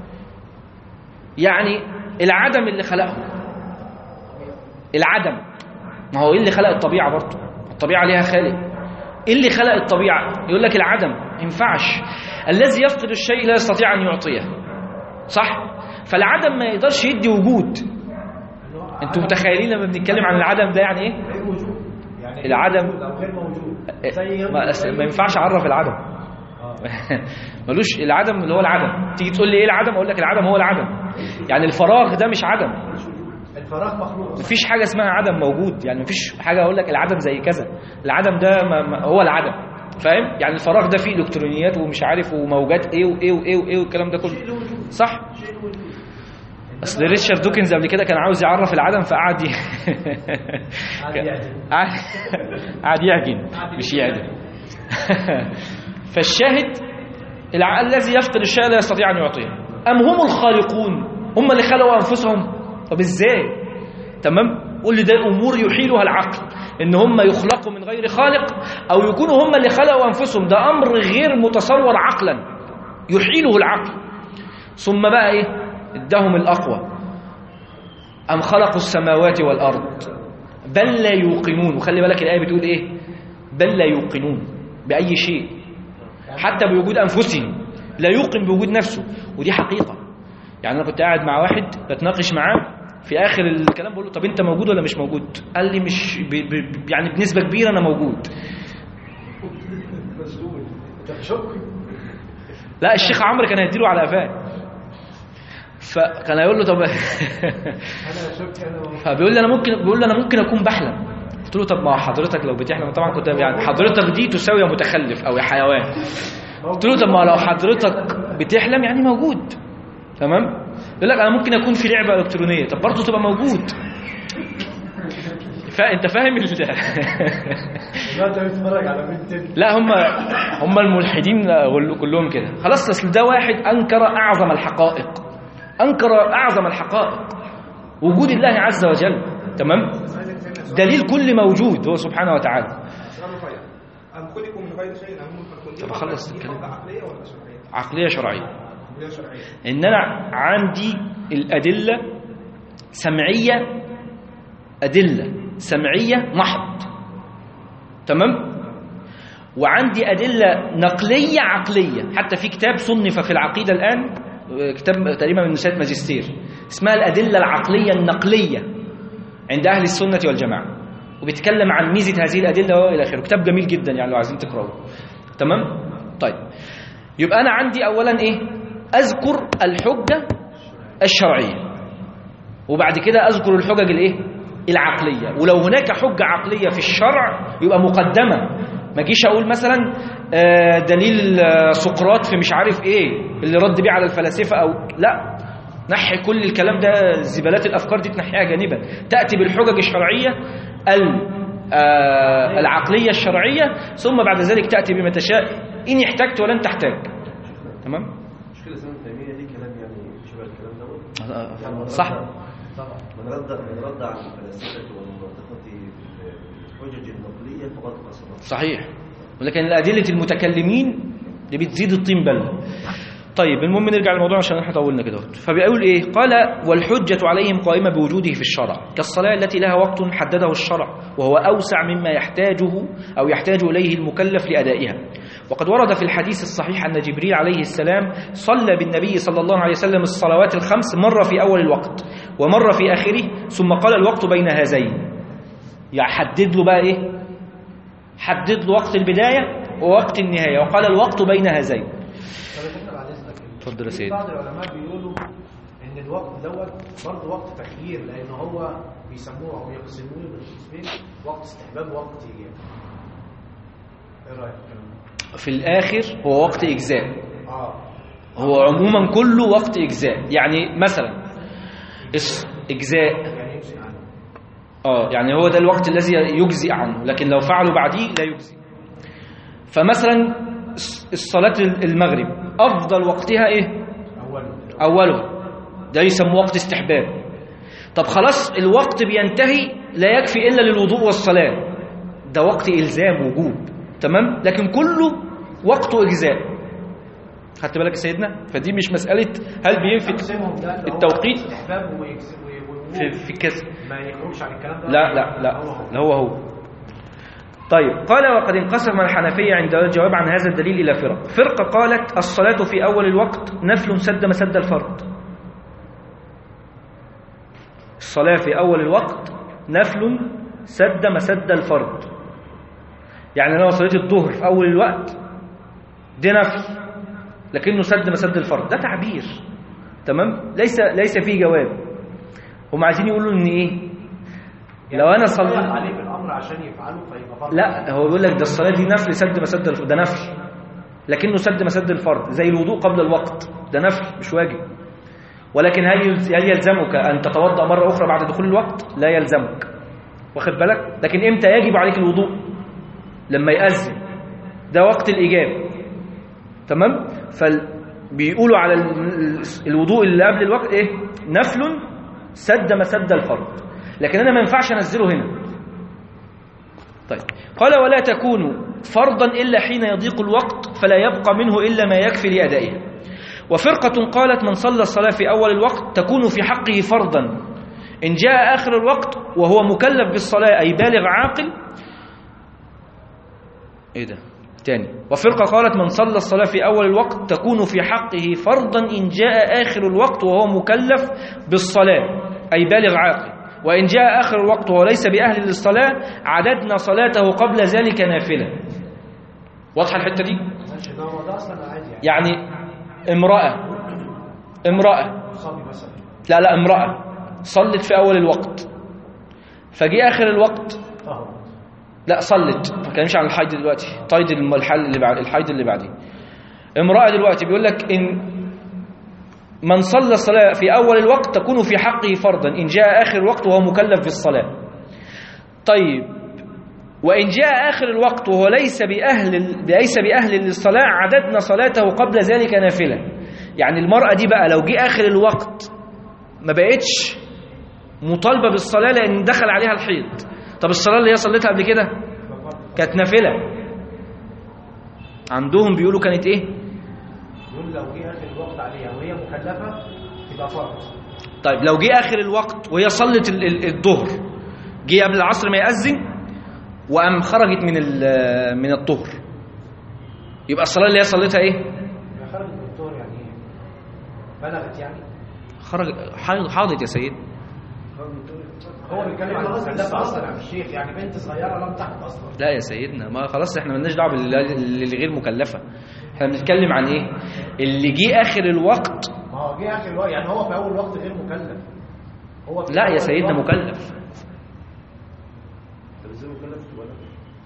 يعني العدم اللي خلقهم العدم ما هو إيه اللي خلق الطبيعة برضه الطبيعة ليها خالق إيه اللي خلق الطبيعة يقول لك العدم ما ينفعش الذي يفقد الشيء لا يستطيع أن يعطيه صح فالعدم ما يقدرش يدي وجود انتوا متخيلين لما بنتكلم عن العدم ده يعني ايه غير وجود يعني العدم- وجود او غير موجود إيه، زي ما, ما ينفعش اعرف العدم ملوش العدم اللي هو العدم تيجي تقول لي ايه العدم اقول لك العدم هو العدم يعني الفراغ ده مش عدم الفراغ مخلوق مفيش حاجه اسمها عدم موجود يعني مفيش حاجه اقول لك العدم زي كذا العدم ده ما ما هو العدم فاهم يعني الفراغ ده فيه الكترونيات ومش عارف وموجات ايه وايه وايه وايه والكلام ده كله صح اصل ريتشارد دوكنز قبل كده كان عاوز يعرف العدم فقعد ي... قاعد يعجن. قعد قعد يعجن مش يعجن فالشاهد الع- الذي يفقد الشيء لا يستطيع ان يعطيه ام هم الخالقون هم اللي خلقوا انفسهم طب ازاي تمام قول لي ده امور يحيلها العقل ان هم يخلقوا من غير خالق او يكونوا هم اللي خلقوا انفسهم ده امر غير متصور عقلا يحيله العقل ثم بقى ايه ادهم الاقوى ام خلقوا السماوات والارض بل لا يوقنون وخلي بالك الايه بتقول ايه بل لا يوقنون باي شيء حتى بوجود انفسهم لا يوقن بوجود نفسه ودي حقيقه يعني انا كنت قاعد مع واحد بتناقش معاه في اخر الكلام بقول له طب انت موجود ولا مش موجود قال لي مش ب... ب... يعني بنسبه كبيره انا موجود لا الشيخ عمرو كان هيديله على قفاه فكان هيقول له طب انا شفت انا فبيقول لي انا ممكن بيقول لي انا ممكن اكون بحلم قلت له طب ما حضرتك لو بتحلم طبعا كنت يعني حضرتك دي تساوي يا متخلف او يا حيوان قلت له طب ما لو حضرتك بتحلم يعني موجود تمام يقول لك انا ممكن اكون في لعبه الكترونيه طب برضه تبقى موجود فانت فاهم ال... دلوقتي بتتفرج على بنت لا هم هم الملحدين كلهم كده خلاص اصل ده واحد انكر اعظم الحقائق انكر اعظم الحقائق وجود الله عز وجل تمام دليل كل موجود هو سبحانه وتعالى سؤال رفيع أم خلقوا من غير شيء أم هم الخالقون طب أخلص دي الكلام. حجة عقلية ولا شرعية؟ عقليه شرعيه عقلية شرعية ان انا عندي الادله سمعيه ادله سمعيه محض تمام وعندي ادله نقليه عقليه حتى في كتاب صنف في العقيده الان آه، كتاب تقريبا من نسخه ماجستير اسمها الادله العقليه النقليه عند اهل السنه والجماعه وبيتكلم عن ميزه هذه الادله والى اخره كتاب جميل جدا يعني لو عايزين تقراوه تمام طيب يبقى انا عندي اولا ايه اذكر الحجه الشرعيه وبعد كده اذكر الحجج الايه العقليه ولو هناك حجه عقليه في الشرع يبقى مقدمه ما اجيش اقول مثلا آه، دليل آه، سقراط في مش عارف ايه اللي رد بيه على الفلاسفه او لا نحي كل الكلام ده زبالات الافكار دي تنحيها جانبا تاتي بالحجج الشرعيه ال آه، العقليه الشرعيه ثم بعد ذلك تاتي بما تشاء ان احتجت ولن تحتاج تمام مشكلة سنة تيمية دي كلام يعني شبه الكلام دوت آه، يعني صح من رد من رد على الفلاسفة والمنطقة بالحجج النقلية فقد قصر صحيح ولكن الأدلة المتكلمين دي بتزيد الطين بلة طيب المهم نرجع للموضوع عشان احنا طولنا كده فبيقول ايه قال والحجة عليهم قائمة بوجوده في الشرع كالصلاة التي لها وقت حدده الشرع وهو أوسع مما يحتاجه أو يحتاج إليه المكلف لأدائها وقد ورد في الحديث الصحيح أن جبريل عليه السلام صلى بالنبي صلى الله عليه وسلم الصلوات الخمس مرة في أول الوقت ومرة في آخره ثم قال الوقت بين هذين يحدد له بقى إيه حدد له وقت البداية ووقت النهاية وقال الوقت بين هذين طب يا فندم بعد اذنك اتفضل يا في سيدي. بعض العلماء بيقولوا ان الوقت دوت برضه وقت تخيير لان هو بيسموه او يقسموه من قسمين وقت استحباب ووقت ايجاب ايه رايك في الكلام ده؟ في الآخر هو وقت إجزاء اه هو عموما كله وقت إجزاء يعني مثلا اس- إجزاء يعني يمشي عنه اه يعني هو ده الوقت الذي يجزي عنه لكن لو فعلوا بعديه لا يجزي فمثلا الص- الصلاة المغرب أفضل وقتها إيه اول أوله ده يسمى وقت استحباب طب خلاص الوقت بينتهي لا يكفي إلا للوضوء والصلاة ده وقت إلزام وجوب تمام لكن كله وقته إجزاء خدت بالك يا سيدنا فدي مش مسألة هل بينفي تقسيمهم ده اللي هو التوقيت استحباب ويكس- وي- وي- في, في كذا ما يخرجش عن الكلام ده لا لا لا هو هو. لا هو هو طيب قال وقد انقسم الحنفية عند الجواب عن هذا الدليل إلى فرق فرقة قالت الصلاة في أول الوقت نفل سد مسد الفرض الصلاة في أول الوقت نفل سد مسد الفرض يعني لو صليت الظهر في أول الوقت دي نفل لكنه سد مسد الفرض ده تعبير تمام ليس ليس فيه جواب هم عايزين يقولوا ان ايه لو انا يضيق صليت عليه في الامر عشان يفعله فيبقى فرض لا هو بيقول لك ده الصلاه دي نفل سد مسد الف... ده نفل لكنه سد مسد الفرض زي الوضوء قبل الوقت ده نفل مش واجب ولكن هل يلز- هل يلزمك ان تتوضا مره اخرى بعد دخول الوقت لا يلزمك واخد بالك لكن امتى يجب عليك الوضوء لما يأذن ده وقت الاجابه تمام فبيقولوا على ال- الوضوء اللي قبل الوقت ايه نفل سد مسد الفرض لكن انا ما ينفعش انزله هنا طيب قال ولا تكون فرضا إلا حين يضيق الوقت فلا يبقى منه إلا ما يكفي لأدائها وفرقة قالت من صلى الصلاة في أول الوقت تكون في حقه فرضا إن جاء آخر الوقت وهو مكلف بالصلاة أي بالغ عاقل إيه ده تاني وفرقة قالت من صلى الصلاة في أول الوقت تكون في حقه فرضا إن جاء آخر الوقت وهو مكلف بالصلاة أي بالغ عاقل وإن جاء آخر الوقت وهو ليس بأهل للصلاة عددنا صلاته قبل ذلك نافلة واضحة الحتة دي؟ ماشي ده هو ده اصلا عادي يعني يعني امرأة امرأة صبي مثلا لا لا امرأة صلت في أول الوقت فجي آخر الوقت طهر لا صلت ما كلامش عن الحيض دلوقتي طيد الم- الحل اللي بعد الحيض اللي بعديه امرأة دلوقتي بيقول لك إن من صلى الصلاة في أول الوقت تكون في حقه فرضا إن جاء آخر الوقت وهو مكلف بالصلاة طيب وإن جاء آخر الوقت وهو ليس بأهل ليس بأهل للصلاة عددنا صلاته قبل ذلك نافلة يعني المرأة دي بقى لو جه آخر الوقت ما بقتش مطالبة بالصلاة لأن دخل عليها الحيض طب الصلاة اللي هي صليتها قبل كده كانت نافلة عندهم بيقولوا كانت ايه يقول لو جه اخر الوقت عليها وهي مكلفه يبقى فرض طيب لو جه اخر الوقت وهي صلت ال- ال- الظهر جه قبل العصر ما يأذن وقام خرجت من ال- من الظهر يبقى الصلاة اللي هي صليتها ايه يبقى خرجت من الدور يعني ايه بلغت يعني خرج حاض- حاضت يا سيد هو بيتكلم عن المكلفه اصلا يا عم الشيخ يعني بنت صغيره لم تحت اصلا لا يا سيدنا ما خلاص احنا مالناش دعوه بال- اللي غير مكلفه احنا بنتكلم عن ايه اللي جه اخر الوقت ما هو جه اخر الوقت يعني هو في اول وقت غير مكلف هو في لا يا أول سيدنا الوقت- مكلف طب ازاي مكلف ولا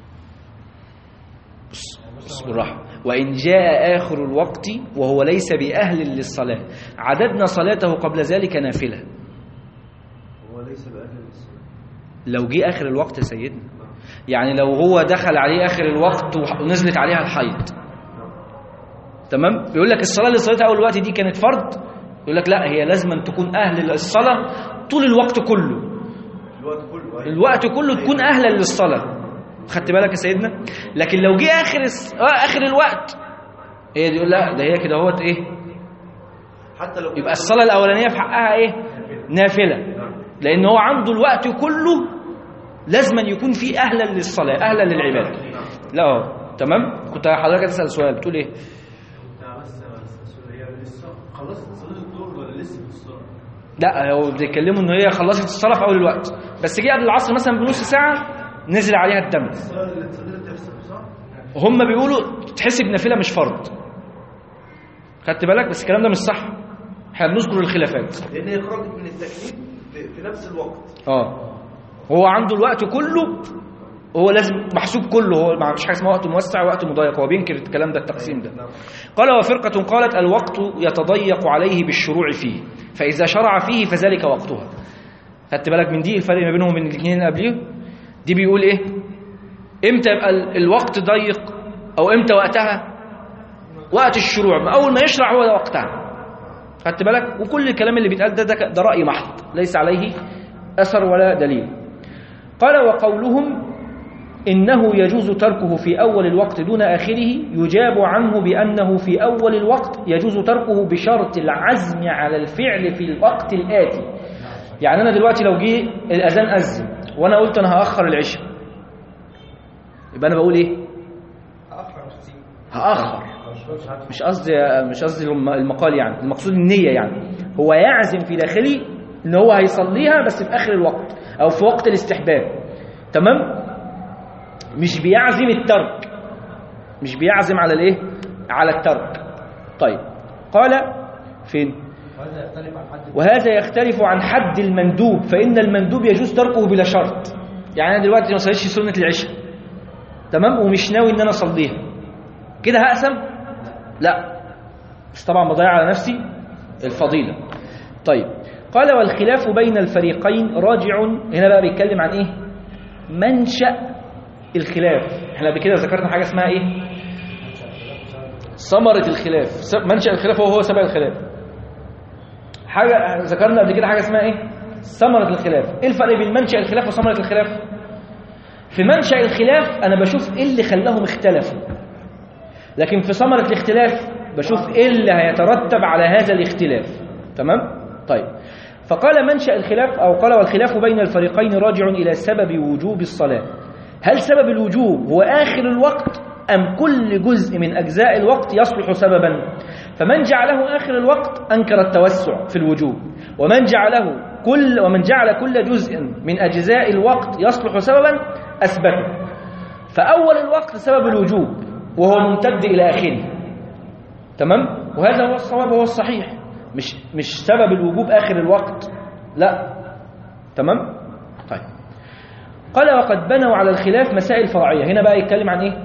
بص بص بالراحه وان جاء اخر الوقت وهو ليس باهل للصلاه عددنا صلاته قبل ذلك نافله هو ليس بأهل للصلاة لو جه اخر الوقت يا سيدنا يعني لو هو دخل عليه اخر الوقت وح- ونزلت عليها الحيض تمام بيقول لك الصلاه اللي صليتها اول الوقت دي كانت فرض يقول لك لا هي لازم أن تكون اهل الصلاه طول الوقت كله الوقت كله أيوة. الوقت كله تكون اهلا للصلاه خدت بالك يا سيدنا لكن لو جه اخر الس... آه اخر الوقت هي دي يقول لا ده هي كده اهوت ايه حتى لو يبقى الصلاه الاولانيه في حقها ايه نافله لان هو عنده الوقت كله لازم أن يكون فيه اهلا للصلاه اهلا للعباده لا آه. تمام كنت حضرتك تسال سؤال بتقول ايه خلصت صلاة الظهر ولا لسه في الصلاة؟ لا هو بيتكلموا ان هي خلصت الصلاه في اول الوقت بس جه قبل العصر مثلا بنص ساعه نزل عليها الدم الصلاة اللي صليتها تحسب صح؟ هم بيقولوا تحسب نافله مش فرض خدت بالك بس الكلام ده مش صح احنا بنذكر الخلافات لأن هي خرجت من التكليف في في نفس الوقت اه هو عنده الوقت كله هو لازم محسوب كله هو ما فيش حاجه اسمها وقت موسع ووقت مضيق هو بينكر الكلام ده التقسيم ده قال وفرقة قالت الوقت يتضيق عليه بالشروع فيه فإذا شرع فيه فذلك وقتها خدت بالك من دي الفرق ما بينهم وبين الاثنين اللي قبليه دي بيقول ايه امتى يبقى ال- الوقت ضيق او امتى وقتها وقت الشروع ما اول ما يشرع هو ده وقتها خدت بالك وكل الكلام اللي بيتقال ده ده, ده رأي محض ليس عليه أثر ولا دليل قال وقولهم إنه يجوز تركه في أول الوقت دون آخره يجاب عنه بأنه في أول الوقت يجوز تركه بشرط العزم على الفعل في الوقت الآتي يعني أنا دلوقتي لو جه الأذان أذن وأنا قلت أنا هأخر العشاء يبقى أنا بقول إيه؟ أخر مش هسيب هأخر مش قصدي مش قصدي الم- المقال يعني المقصود النية يعني هو يعزم في داخلي ان هو هيصليها بس في اخر الوقت او في وقت الاستحباب تمام مش بيعزم الترك مش بيعزم على الايه على الترك طيب قال فين وهذا يختلف عن حد وهذا يختلف عن حد المندوب فإن المندوب يجوز تركه بلا شرط يعني أنا دلوقتي ما صليتش سنة العشاء تمام ومش ناوي إن أنا أصليها كده هقسم لا بس طبعا بضيع على نفسي الفضيلة طيب قال والخلاف بين الفريقين راجع هنا بقى بيتكلم عن إيه منشأ الخلاف احنا قبل كده ذكرنا حاجة اسمها إيه ثمرة الخلاف س- منشأ الخلاف هو هو سبب الخلاف حاجة ذكرنا قبل كده حاجة اسمها ايه ثمرة الخلاف ايه الفرق بين منشأ الخلاف وثمرة الخلاف في منشأ الخلاف انا بشوف ايه اللي خلاهم اختلفوا لكن في ثمرة الاختلاف بشوف ايه اللي هيترتب على هذا الاختلاف تمام طيب فقال منشأ الخلاف او قال والخلاف بين الفريقين راجع الى سبب وجوب الصلاة هل سبب الوجوب هو آخر الوقت أم كل جزء من أجزاء الوقت يصلح سببا فمن جعله آخر الوقت أنكر التوسع في الوجوب ومن جعله كل ومن جعل كل جزء من أجزاء الوقت يصلح سببا أثبته فأول الوقت سبب الوجوب وهو ممتد إلى آخره تمام وهذا هو الصواب وهو الصحيح مش مش سبب الوجوب آخر الوقت لا تمام طيب قال وقد بنوا على الخلاف مسائل فرعية هنا بقى يتكلم عن ايه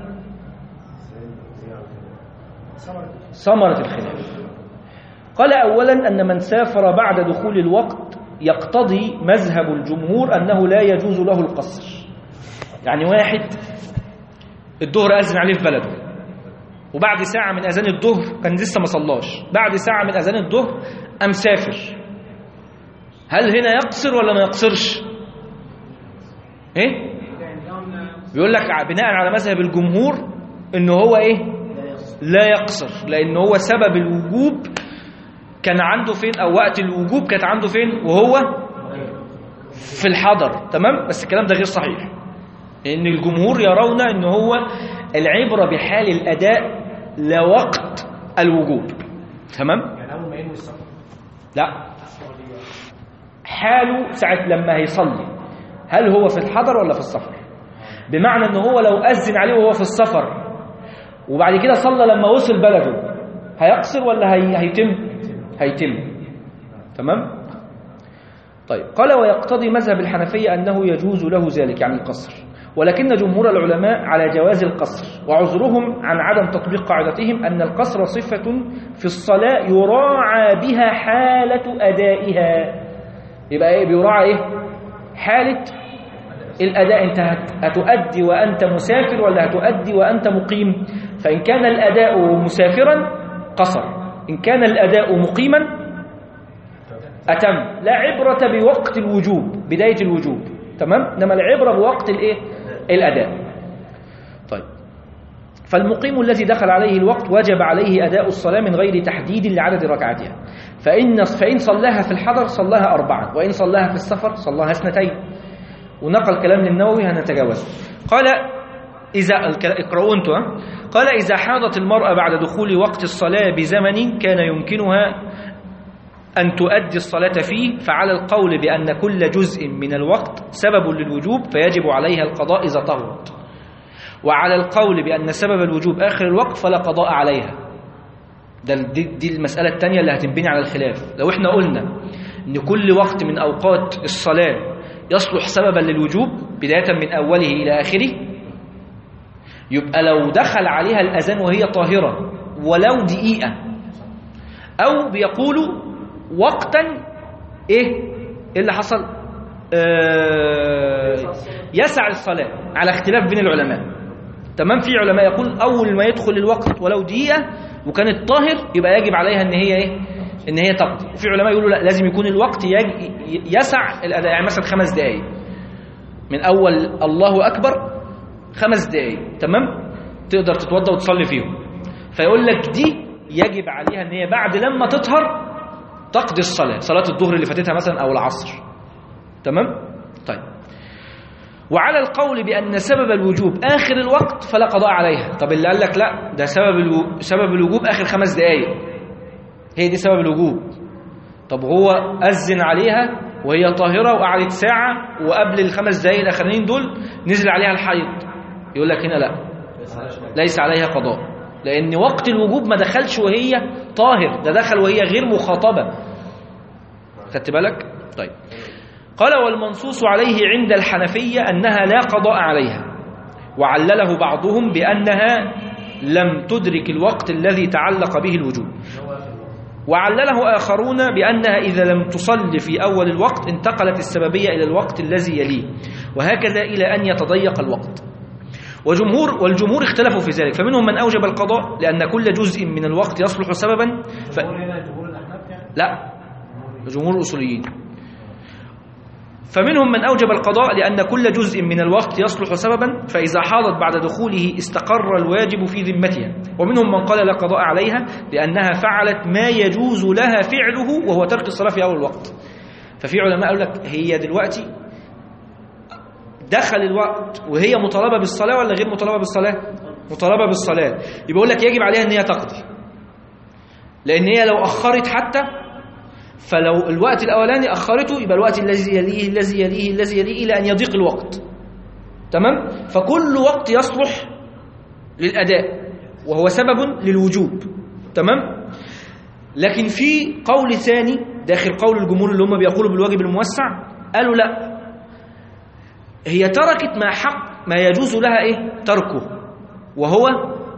ثمرة الخلاف قال أولا أن من سافر بعد دخول الوقت يقتضي مذهب الجمهور أنه لا يجوز له القصر يعني واحد الظهر أذن عليه في بلده وبعد ساعة من أذان الظهر كان لسه ما صلاش بعد ساعة من أذان الظهر قام سافر هل هنا يقصر ولا ما يقصرش ايه بيقول لك بناء على مذهب الجمهور ان هو ايه لا يقصر لان هو سبب الوجوب كان عنده فين او وقت الوجوب كانت عنده فين وهو في الحضر تمام بس الكلام ده غير صحيح لان الجمهور يرون ان هو العبره بحال الاداء لا وقت الوجوب تمام يعني اول ما ينوي السفر لا حاله ساعة لما هيصلي هل هو في الحضر ولا في السفر بمعنى ان هو لو أذن عليه وهو في السفر وبعد كده صلى لما وصل بلده هيقصر ولا هي... هيتم هيتم تمام طيب قال ويقتضي مذهب الحنفية أنه يجوز له ذلك يعني القصر ولكن جمهور العلماء على جواز القصر وعذرهم عن عدم تطبيق قاعدتهم أن القصر صفة في الصلاة يراعى بها حالة أدائها يبقى إيه بيراعى إيه حالة الأداء أنت هت- هتؤدي وأنت مسافر ولا هتؤدي وأنت مقيم فإن كان الأداء مسافرا قصر إن كان الأداء مقيما أتم لا عبرة بوقت الوجوب بداية الوجوب تمام إنما العبرة بوقت الإيه الأداء طيب فالمقيم الذي دخل عليه الوقت وجب عليه أداء الصلاة من غير تحديد لعدد ركعاتها فإن فإن صلاها في الحضر صلاها أربعا وإن صلاها في السفر صلاها اثنتين ونقل كلام للنووي هنتجاوزه قال إذا الك- اقرأوا انتوا ها؟ قال إذا حاضت المرأة بعد دخول وقت الصلاة بزمن كان يمكنها أن تؤدي الصلاة فيه فعلى القول بأن كل جزء من الوقت سبب للوجوب فيجب عليها القضاء إذا طهرت وعلى القول بأن سبب الوجوب آخر الوقت فلا قضاء عليها ده دي, دي المسألة التانية اللي هتنبني على الخلاف لو احنا قلنا ان كل وقت من أوقات الصلاة يصلح سببا للوجوب بداية من أوله إلى آخره يبقى لو دخل عليها الأذان وهي طاهرة ولو دقيقة أو بيقولوا وقتا إيه إيه اللي حصل آه يسع الصلاة على اختلاف بين العلماء تمام في علماء يقول أول ما يدخل الوقت ولو دقيقة وكانت طاهر يبقى يجب عليها إن هي إيه إن هي تقضي وفي علماء يقولوا لا لازم يكون الوقت يج... يسع الأداء يعني مثلا خمس دقايق من أول الله أكبر خمس دقايق تمام تقدر تتوضى وتصلي فيهم فيقول لك دي يجب عليها ان هي بعد لما تطهر تقضي الصلاة صلاة الظهر اللي فاتتها مثلا أو العصر تمام طيب وعلى القول بأن سبب الوجوب آخر الوقت فلا قضاء عليها طب اللي قال لك لا ده سبب الو... سبب الوجوب آخر خمس دقايق هي دي سبب الوجوب طب هو أذن عليها وهي طاهرة وقعدت ساعة وقبل الخمس دقايق الأخرين دول نزل عليها الحيض يقول لك هنا لا ليس عليها قضاء لأن وقت الوجوب ما دخلش وهي طاهر ده دخل وهي غير مخاطبة خدت بالك؟ طيب قال والمنصوص عليه عند الحنفية أنها لا قضاء عليها وعلله بعضهم بأنها لم تدرك الوقت الذي تعلق به الوجوب وعلله آخرون بأنها إذا لم تصل في أول الوقت انتقلت السببية إلى الوقت الذي يليه وهكذا إلى أن يتضيق الوقت وجمهور والجمهور اختلفوا في ذلك فمنهم من أوجب القضاء لأن كل جزء من الوقت يصلح سببا ف... هنا جمهور الأحناف يعني لا جمهور الأصوليين فمنهم من أوجب القضاء لأن كل جزء من الوقت يصلح سببا فإذا حاضت بعد دخوله استقر الواجب في ذمتها ومنهم من قال لا قضاء عليها لأنها فعلت ما يجوز لها فعله وهو ترك الصلاة في أول الوقت ففي علماء قالوا لك هي دلوقتي دخل الوقت وهي مطالبة بالصلاة ولا غير مطالبة بالصلاة مطالبة بالصلاة يبقى يقول لك يجب عليها ان هي تقضي لان هي لو اخرت حتى فلو الوقت الاولاني اخرته يبقى الوقت الذي يليه الذي يليه الذي يليه الى ان يضيق الوقت تمام فكل وقت يصلح للاداء وهو سبب للوجوب تمام لكن في قول ثاني داخل قول الجمهور اللي هم بيقولوا بالواجب الموسع قالوا لا هي تركت ما حق ما يجوز لها ايه تركه وهو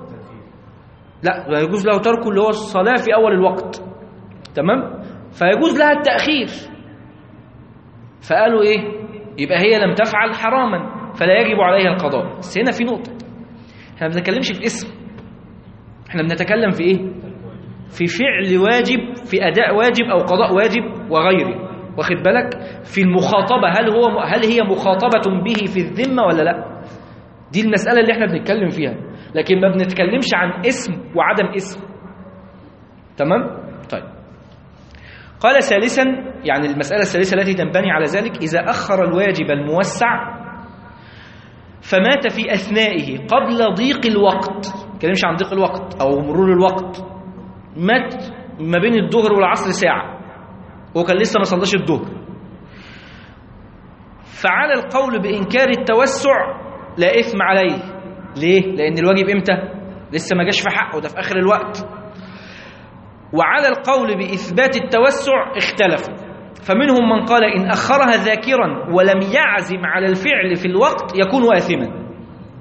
لا ما يجوز له تركه اللي هو الصلاة في أول الوقت تمام فيجوز لها التأخير فقالوا ايه يبقى هي لم تفعل حراما فلا يجب عليها القضاء بس هنا في نقطة احنا ما بنتكلمش في اسم احنا بنتكلم في ايه في فعل واجب في أداء واجب أو قضاء واجب وغيره واخد بالك في المخاطبة هل هو هل هي مخاطبة به في الذمة ولا لا دي المسألة اللي احنا بنتكلم فيها لكن ما بنتكلمش عن اسم وعدم اسم تمام طيب قال ثالثا يعني المسألة الثالثة التي تنبني على ذلك إذا أخر الواجب الموسع فمات في أثنائه قبل ضيق الوقت كلمش عن ضيق الوقت أو مرور الوقت مات ما بين الظهر والعصر ساعة هو كان لسه ما صلاش الظهر فعلى القول بإنكار التوسع لا إثم عليه ليه؟ لأن الواجب إمتى؟ لسه ما جاش في حقه ده في آخر الوقت وعلى القول بإثبات التوسع اختلفوا فمنهم من قال إن أخرها ذاكرا ولم يعزم على الفعل في الوقت يكون آثما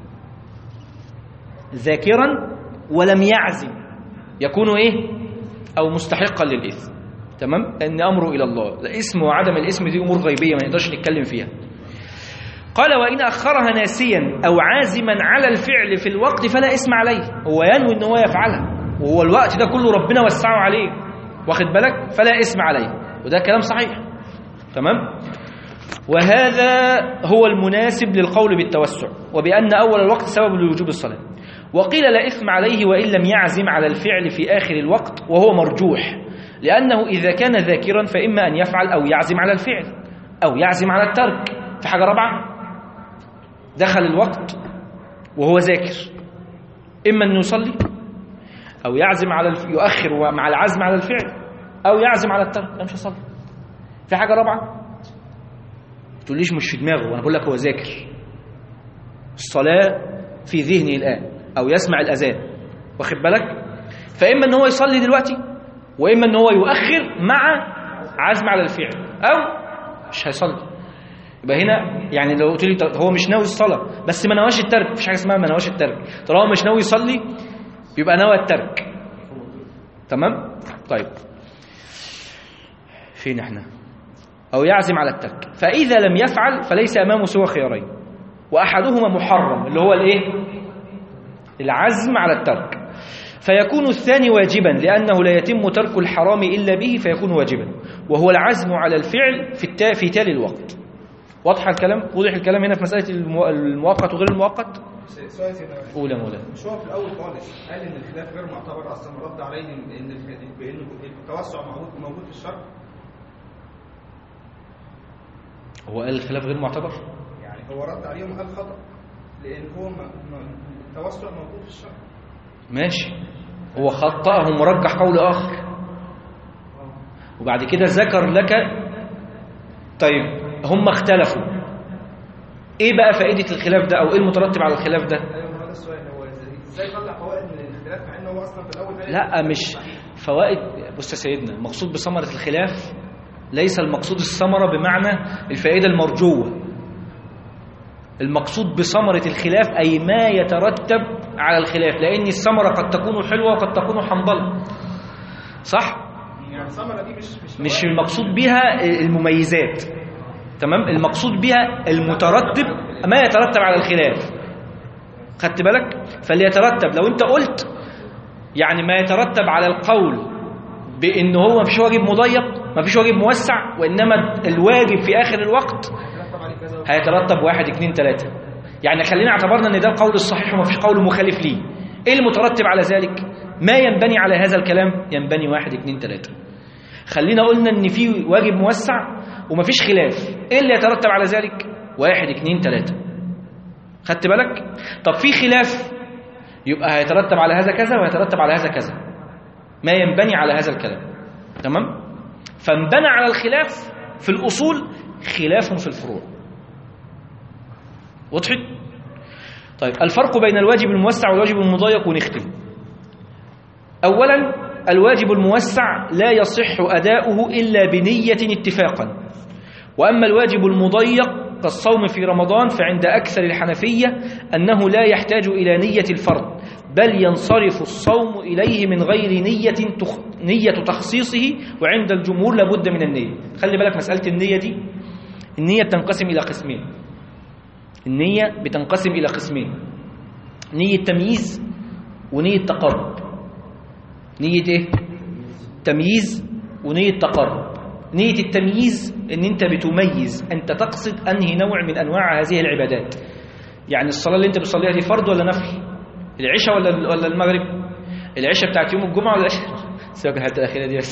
ذاكرا ولم يعزم يكون إيه؟ أو مستحقا للإثم تمام؟ لأن أمره إلى الله الاسم وعدم الاسم دي أمور غيبية ما نقدرش نتكلم فيها قال وإن أخرها ناسيا أو عازما على الفعل في الوقت فلا اسم عليه هو ينوي أن هو يفعلها وهو الوقت ده كله ربنا وسعه عليه واخد بالك فلا اسم عليه وده كلام صحيح تمام وهذا هو المناسب للقول بالتوسع وبأن أول الوقت سبب لوجوب الصلاة وقيل لا إثم عليه وإن لم يعزم على الفعل في آخر الوقت وهو مرجوح لأنه إذا كان ذاكرا فإما أن يفعل أو يعزم على الفعل أو يعزم على الترك في حاجة رابعة دخل الوقت وهو ذاكر إما أن يصلي أو يعزم على الف... يؤخر مع العزم على الفعل أو يعزم على الترك أنا مش هصلي في حاجة رابعة تقوليش مش في دماغه وأنا بقول لك هو ذاكر الصلاة في ذهنه الآن أو يسمع الأذان واخد بالك فإما أن هو يصلي دلوقتي وإما أن هو يؤخر مع عزم على الفعل أو مش هيصلي يبقى هنا يعني لو قلت لي طب هو مش ناوي الصلاه بس ما نواش الترك مفيش حاجه اسمها ما نواش الترك طالما مش ناوي يصلي يبقى نوى الترك تمام طيب فين احنا او يعزم على الترك فاذا لم يفعل فليس امامه سوى خيارين واحدهما محرم اللي هو الايه العزم على الترك فيكون الثاني واجبا لأنه لا يتم ترك الحرام إلا به فيكون واجبا وهو العزم على الفعل في, التا في تالي الوقت واضح الكلام وضح الكلام هنا في مسألة المو- المؤقت وغير المؤقت سؤال سيدنا واحد. قول يا مولانا مش هو في الاول خالص قال ان الخلاف غير معتبر اصلا رد عليه ان ان الخ- بانه التوسع موجود موجود في الشرع هو قال الخلاف غير معتبر يعني هو رد عليهم قال خطا لان هو ما ما- التوسع موجود في الشرع ماشي هو خطأه مرجح قول آخر وبعد كده ذكر لك طيب هم اختلفوا ايه بقى فائدة الخلاف ده او ايه المترتب على الخلاف ده ايوه هذا السؤال هو إزاي- ازاي طلع فوائد من الاختلاف مع ان هو اصلا في الاول قال لا مش فوائد بص يا سيدنا المقصود بثمرة الخلاف ليس المقصود الثمرة بمعنى الفائدة المرجوة المقصود بثمرة الخلاف أي ما يترتب على الخلاف لأن الثمرة قد تكون حلوة وقد تكون حنظلة صح؟ يعني الثمره دي مش مش مش فوائد. المقصود بها المميزات تمام المقصود بها المترتب ما يترتب على الخلاف خدت بالك فليترتب لو انت قلت يعني ما يترتب على القول بان هو مفيش واجب مضيق مفيش واجب موسع وانما الواجب في اخر الوقت يترتب عليه كذا هيترتب واحد اتنين تلاتة يعني خلينا اعتبرنا ان ده القول الصحيح ومفيش قول مخالف ليه ايه المترتب على ذلك ما ينبني على هذا الكلام ينبني واحد اتنين تلاتة خلينا قلنا ان في واجب موسع ومفيش خلاف ايه اللي يترتب على ذلك واحد اتنين تلاتة خدت بالك طب في خلاف يبقى هيترتب على هذا كذا وهيترتب على هذا كذا ما ينبني على هذا الكلام تمام فانبنى على الخلاف في الأصول خلاف في الفروع وضحت طيب الفرق بين الواجب الموسع والواجب المضيق ونختم أولا الواجب الموسع لا يصح أداؤه إلا بنية اتفاقا وأما الواجب المضيق كالصوم في رمضان فعند أكثر الحنفية أنه لا يحتاج إلى نية الفرض بل ينصرف الصوم إليه من غير نية تخ... نية تخصيصه وعند الجمهور لابد من النية خلي بالك مسألة النية دي النية بتنقسم إلى قسمين النية بتنقسم إلى قسمين نية تمييز ونية تقرب نية إيه؟ تمييز ونية تقرب نية التمييز ان انت بتميز انت تقصد انهي نوع من انواع هذه العبادات يعني الصلاة اللي انت بتصليها دي فرض ولا نفل العشاء ولا ولا المغرب العشاء بتاعت يوم الجمعة ولا العشاء سيبك من الحته الاخيره دي بس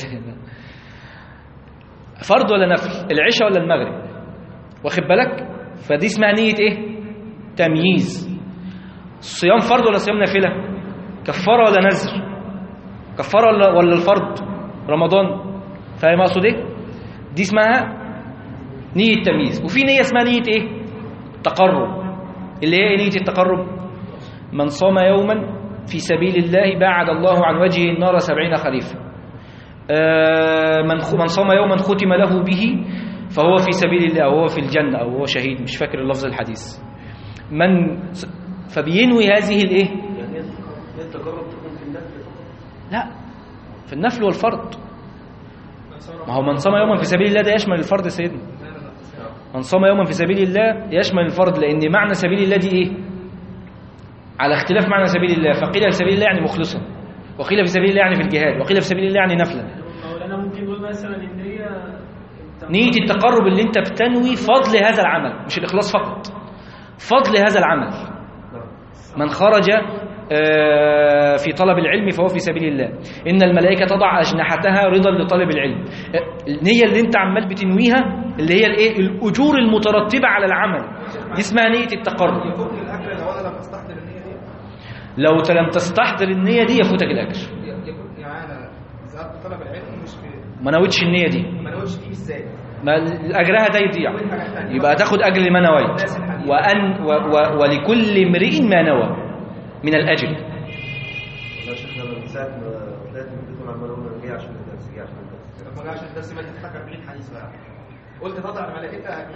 فرض ولا نفل العشاء ولا المغرب واخد بالك فدي اسمها نية ايه تمييز الصيام فرض ولا صيام نافلة كفارة ولا نذر كفارة ولا ولا الفرض رمضان فاهم اقصد ايه دي اسمها نية تمييز وفي نية اسمها نية ايه تقرب اللي هي إيه نية التقرب من صام يوما في سبيل الله باعد الله عن وجهه النار سبعين خريفا آه، من خ- من صام يوما ختم له به فهو في سبيل الله أو هو في الجنة أو هو شهيد مش فاكر اللفظ الحديث من فبينوي هذه الايه يعني هي التجرب تكون في النفل فقط لا في النفل والفرض ما هو من صام يوما في سبيل الله ده يشمل الفرض يا سيدنا من صام يوما في سبيل الله يشمل الفرض لأن معنى سبيل الله دي إيه على اختلاف معنى سبيل الله فقيل في سبيل الله يعني مخلصا وقيل في سبيل الله يعني في الجهاد وقيل في سبيل الله يعني نفلا مولانا ممكن نقول مثلا النية نية التقرب اللي انت بتنوي فضل هذا العمل مش الإخلاص فقط فضل هذا العمل من خرج آه، في طلب العلم فهو في سبيل الله إن الملائكة تضع أجنحتها رضا لطلب العلم آه، النية اللي انت عمال بتنويها اللي هي الايه الأجور المترتبة على العمل دي اسمها نية التقرب يفوت الاجر لو انا لم استحضر النيه دي لو لم تستحضر النية دي يفوتك الأجر ي- يكون يعني انا ذهبت طلب العلم مش في ما نويتش النية دي ما نقولش دي بالذات ما أجرها ده يضيع يبقى تاخد أجر ما نويت وأن و و ولكل امرئ ما نوى من الأجر والله يا شيخنا أنا من ساعة ما طلعت من البيت وأنا عمال أقول أنا جاي عشان الدرس جاي عشان الدرس طب ما جاش الدرس ما تتحكم بيه الحديث بقى قلت تضع ملائكتها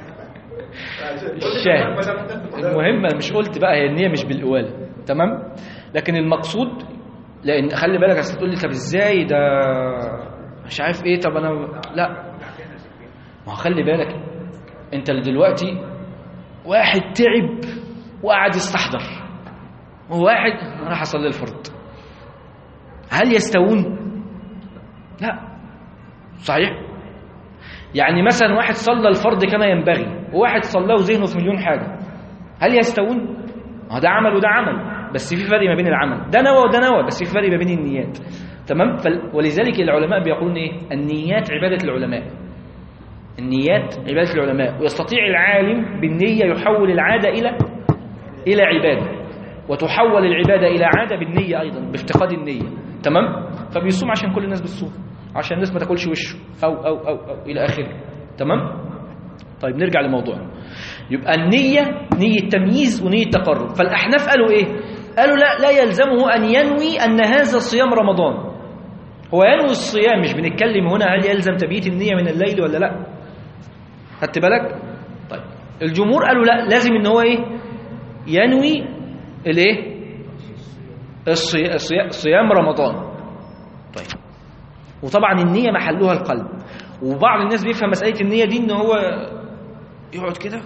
الشاهد المهم أنا مش قلت بقى هي النية مش بالقوالة تمام لكن المقصود لان خلي بالك اصل تقول لي طب ازاي ده مش عارف ايه طب انا لا ما هو خلي بالك انت اللي دلوقتي واحد تعب وقعد يستحضر وواحد راح اصلي الفرض هل يستوون لا صحيح يعني مثلا واحد صلى الفرض كما ينبغي وواحد صلاه ذهنه في مليون حاجه هل يستوون ما هو ده عمل وده عمل بس في فرق ما بين العمل ده نوى وده نوى بس في فرق ما بين النيات تمام فل... ولذلك العلماء بيقولون ايه النيات عباده العلماء النيات عباده العلماء ويستطيع العالم بالنيه يحول العاده الى الى عباده وتحول العباده الى عاده بالنيه ايضا بافتقاد النيه تمام فبيصوم عشان كل الناس بتصوم عشان الناس ما تاكلش وشه أو, أو أو أو إلى آخره تمام طيب نرجع لموضوعنا يبقى النية نية تمييز ونية تقرب فالأحناف قالوا إيه قالوا لا لا يلزمه أن ينوي أن هذا صيام رمضان هو ينوي الصيام مش بنتكلم هنا هل يلزم تبييت النية من الليل ولا لا خدت بالك طيب الجمهور قالوا لا لازم ان هو ايه ينوي الايه الصي- الصي- صيام رمضان طيب وطبعا النية محلها القلب وبعض الناس بيفهم مسألة النية دي ان هو يقعد كده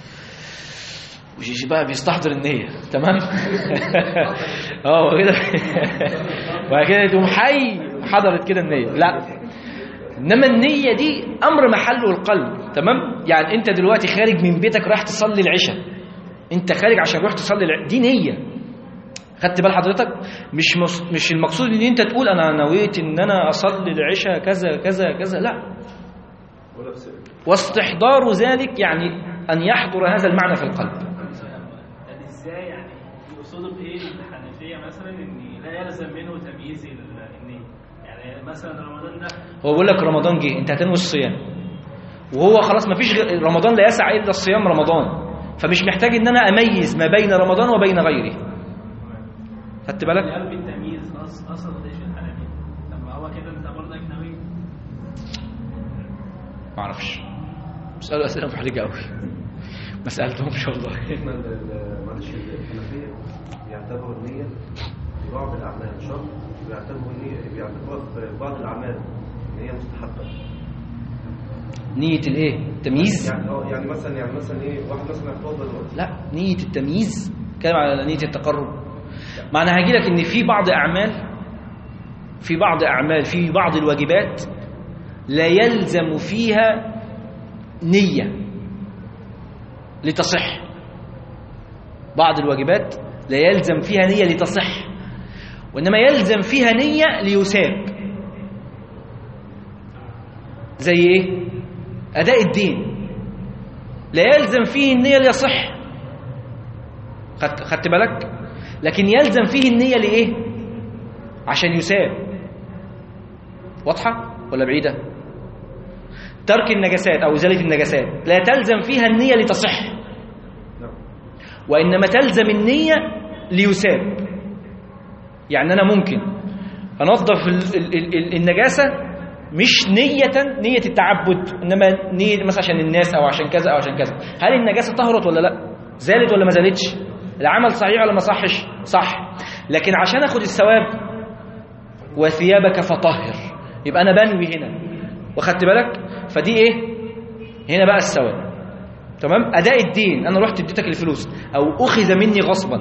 ويجي بقى بيستحضر النية تمام اه كده وبعد كده تقوم حي حضرت كده النية لا انما النية دي امر محله القلب تمام يعني انت دلوقتي خارج من بيتك رايح تصلي العشاء انت خارج عشان تروح تصلي الع... دي نية خدت بال حضرتك مش مص... مش المقصود ان انت تقول انا نويت ان انا اصلي العشاء كذا كذا كذا لا ولا بسبب واستحضار ذلك يعني ان يحضر هذا المعنى في القلب يعني ازاي يعني يقصدوا بايه الحنفيه مثلا ان لا يلزم منه تمييز ال- النيه يعني مثلا رمضان ده هو بيقول لك رمضان جه انت هتنوي الصيام وهو خلاص ما فيش غير رمضان لا يسع الا الصيام رمضان فمش محتاج ان انا اميز ما بين رمضان وبين غيره خدت بالك قلب التمييز أص- اصلا ليش الحنفيه طب ما هو كده انت برضك ناوي ما اعرفش اسالوا اسئله محرجه قوي ما سالتهمش والله احنا ال- ال- معلش الحنفيه بيعتبروا النيه في بعض الاعمال شرط بيعتبروا النيه بيعتبروها في بعض الاعمال ان هي مستحبه نيه الايه التمييز يعني اه يعني مثلا يعني مثلا ايه واحد مثلا هيتوضا دلوقتي لا نيه التمييز كلام على نيه التقرب معنى هاجي لك ان في بعض اعمال في بعض اعمال في بعض الواجبات لا يلزم فيها نيه لتصح بعض الواجبات لا يلزم فيها نيه لتصح وانما يلزم فيها نيه ليثاب زي ايه اداء الدين لا يلزم فيه النيه ليصح خدت خدت بالك لكن يلزم فيه النيه لايه عشان يثاب واضحه ولا بعيده ترك النجاسات او ازاله النجاسات لا تلزم فيها النيه لتصح نعم وإنما تلزم النية ليثاب يعني أنا ممكن أنظف ال- ال- ال- ال- النجاسة مش نية نية التعبد إنما نية مثلا عشان الناس أو عشان كذا أو عشان كذا هل النجاسة طهرت ولا لا زالت ولا ما زالتش العمل صحيح ولا ما صحش صح لكن عشان أخد الثواب وثيابك فطهر يبقى أنا بنوي هنا واخدت بالك فدي إيه هنا بقى الثواب تمام اداء الدين انا رحت اديتك الفلوس او اخذ مني غصبا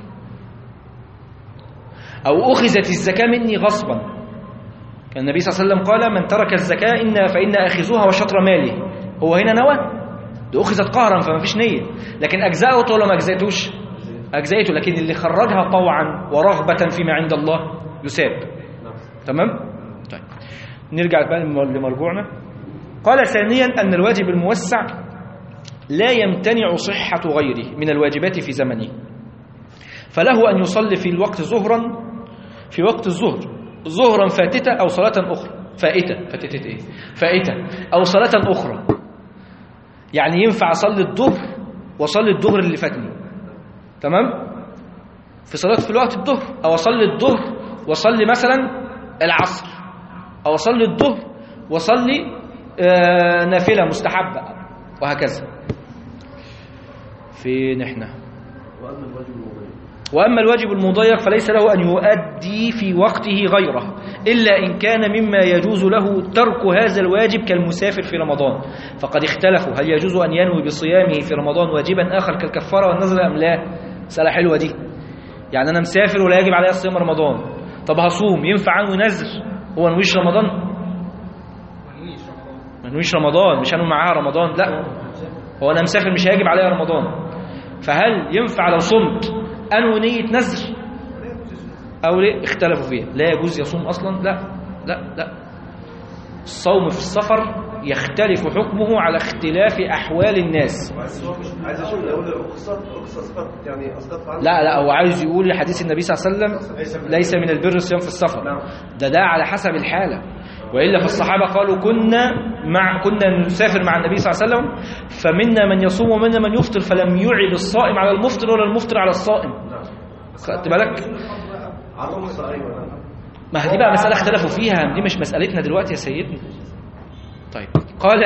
او اخذت الزكاه مني غصبا كان النبي صلى الله عليه وسلم قال من ترك الزكاه ان فان اخذوها وشطر ماله هو هنا نوى ده اخذت قهرا فما فيش نيه لكن اجزاته ولا ما اجزاتوش اجزاته لكن اللي خرجها طوعا ورغبه فيما عند الله يساب تمام طيب نرجع بقى لمرجوعنا قال ثانيا ان الواجب الموسع لا يمتنع صحة غيره من الواجبات في زمنه فله أن يصلي في الوقت ظهرا في وقت الظهر ظهرا فاتتة أو صلاة أخرى فائتة فاتتة إيه؟ فائتة أو صلاة أخرى يعني ينفع أصلي الظهر وأصلي الظهر اللي فاتني تمام في صلاة في الوقت الظهر أو أصلي الظهر وأصلي مثلا العصر أو أصلي الظهر وأصلي آه، نافلة مستحبة وهكذا فين احنا واما الواجب المضيق وأما الواجب المضيق فليس له أن يؤدي في وقته غيره إلا إن كان مما يجوز له ترك هذا الواجب كالمسافر في رمضان فقد اختلفوا هل يجوز أن ينوي بصيامه في رمضان واجبا آخر كالكفارة والنذر أم لا مسألة حلوة دي يعني أنا مسافر ولا يجب علي صيام رمضان طب هصوم ينفع أنوي نذر هو نويش رمضان ما نويش رمضان مش هنوي معاها رمضان لا هو أنا مسافر مش هيجب عليا رمضان فهل ينفع لو صمت أنوي نية نذر أو ليه اختلفوا فيها لا يجوز يصوم أصلا لا لا لا الصوم في السفر يختلف حكمه على اختلاف أحوال الناس بس هو مش عايز اشوف الاول رخصه رخصه اسقط يعني اسقط عنه لا لا هو عايز يقول حديث النبي صلى الله عليه وسلم ليس من البر الصيام في السفر نعم. ده ده على حسب الحالة وإلا فالصحابة قالوا كنا مع كنا نسافر مع النبي صلى الله عليه وسلم فمنا من يصوم ومنا من يفطر فلم يعب الصائم على المفطر ولا المفطر على الصائم نعم خدت بالك على الرخصه ايوه نعم ما هي دي بقى مسألة اختلفوا فيها دي مش مسألتنا دلوقتي يا سيدنا طيب قال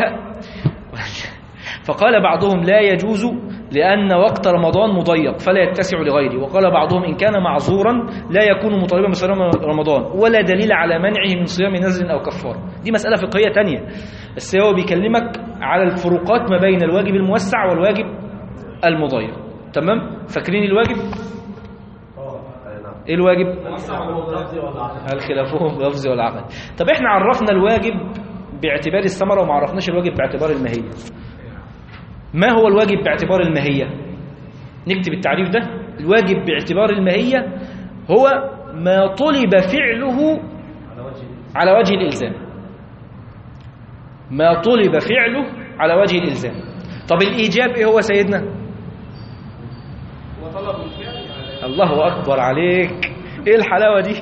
فقال بعضهم لا يجوز لأن وقت رمضان مضيق فلا يتسع لغيره وقال بعضهم إن كان معذورا لا يكون مطالبا بصيام رمضان ولا دليل على منعه من صيام نذر أو كفارة دي مسألة فقهية تانية بس هو بيكلمك على الفروقات ما بين الواجب الموسع والواجب المضيق تمام فاكرين الواجب أي نعم ايه الواجب لفظي ولا عقلي؟ هل خلافهم لفظي ولا عقلي طب احنا عرفنا الواجب باعتبار الثمرة وما عرفناش الواجب باعتبار الماهية ما هو الواجب باعتبار الماهية نكتب التعريف ده الواجب باعتبار الماهية هو ما طلب فعله على وجه على وجه الإلزام ما طلب فعله على وجه الإلزام طب الإيجاب إيه هو سيدنا وطلب الفعل يعني الله أكبر عليك إيه الحلاوة دي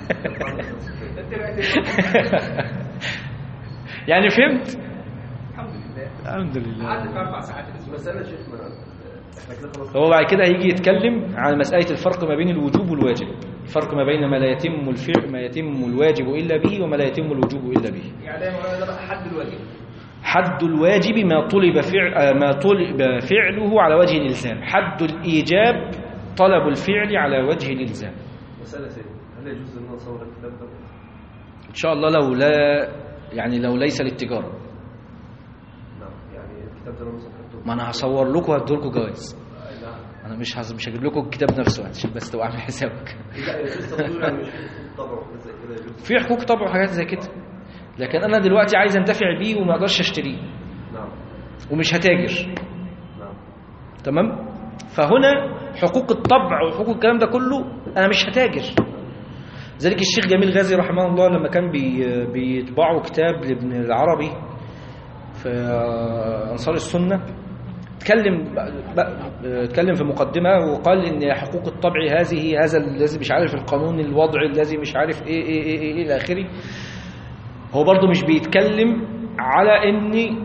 يعني فهمت الحمد لله الحمد لله قعدت في اربع ساعات بس مساله يا شيخ ما احنا كده خلاص هو بعد كده هيجي يتكلم عن مسألة الفرق ما بين الوجوب والواجب الفرق ما بين ما لا يتم الفعل ما يتم الواجب إلا به وما لا يتم الوجوب إلا به يعني ده مولانا ده بقى حد الواجب حد الواجب ما طلب فعل آه، ما طلب فعله على وجه الإلزام حد الإيجاب طلب الفعل على وجه الإلزام مساله سيدي هل يجوز ان انا اصور الكتاب ده؟ إن شاء الله لو لا يعني لو ليس للتجارة نعم يعني الكتاب ده انا مثلا خدته ما أنا هصور لكم وهدي لكم جوائز أي نعم أنا مش هز... مش هجيب لكم الكتاب نفسه عشان بس تبقى عامل حسابك لا يجوز تصوير يعني مش طبعا وحاجات زي كده يجوز في حقوق طبع وحاجات زي كده لكن أنا دلوقتي عايز أنتفع بيه وما أقدرش أشتريه نعم ومش هتاجر نعم تمام فهنا حقوق الطبع وحقوق الكلام ده كله انا مش هتاجر ذلك الشيخ جميل غازي رحمه الله لما كان بي بيطبعوا كتاب لابن العربي في انصار السنه اتكلم بقى- اتكلم في مقدمه وقال ان حقوق الطبع هذه هذا الذي مش عارف القانون الوضعي الذي مش عارف ايه ايه ايه, إيه, إيه الى اخره هو برضو مش بيتكلم على ان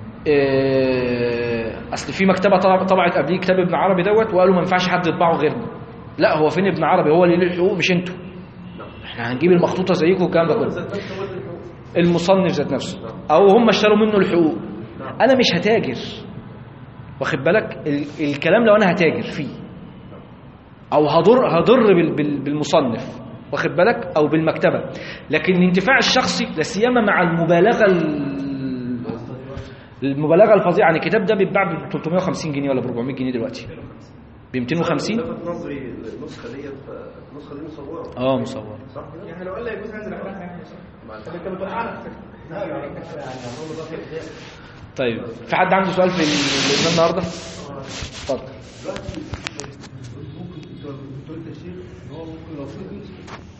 آه، اصل في مكتبه طبع- طبعت قبليه كتاب ابن عربي دوت وقالوا ما ينفعش حد يطبعه غيرنا لا هو فين ابن عربي هو اللي له الحقوق مش انتوا نعم احنا هنجيب المخطوطه زيكم والكلام ده كله ذات نفسه هو اللي الحقوق. المصنف ذات نفسه او هم اشتروا منه الحقوق نعم. انا مش هتاجر واخد بالك ال الكلام لو انا هتاجر فيه او هضر هضر بال بال بالمصنف واخد بالك او بالمكتبه لكن الانتفاع الشخصي لا سيما مع المبالغه ال- المبالغه الفظيعه يعني الكتاب ده بيتباع ب 350 جنيه ولا ب 400 جنيه دلوقتي ب 250 لفت نظري النسخه ديت فالنسخه دي مصوره اه مصور صح كده؟ يعني لو قال لي يجوز هنزل احرقها يعني طب انت بتوقع نفسك لا يعني يعني هو ده في طيب في حد عنده سؤال في الإمام النهارده اتفضل دلوقتي ممكن انت قلت يا شيخ ان هو ممكن لو في جزء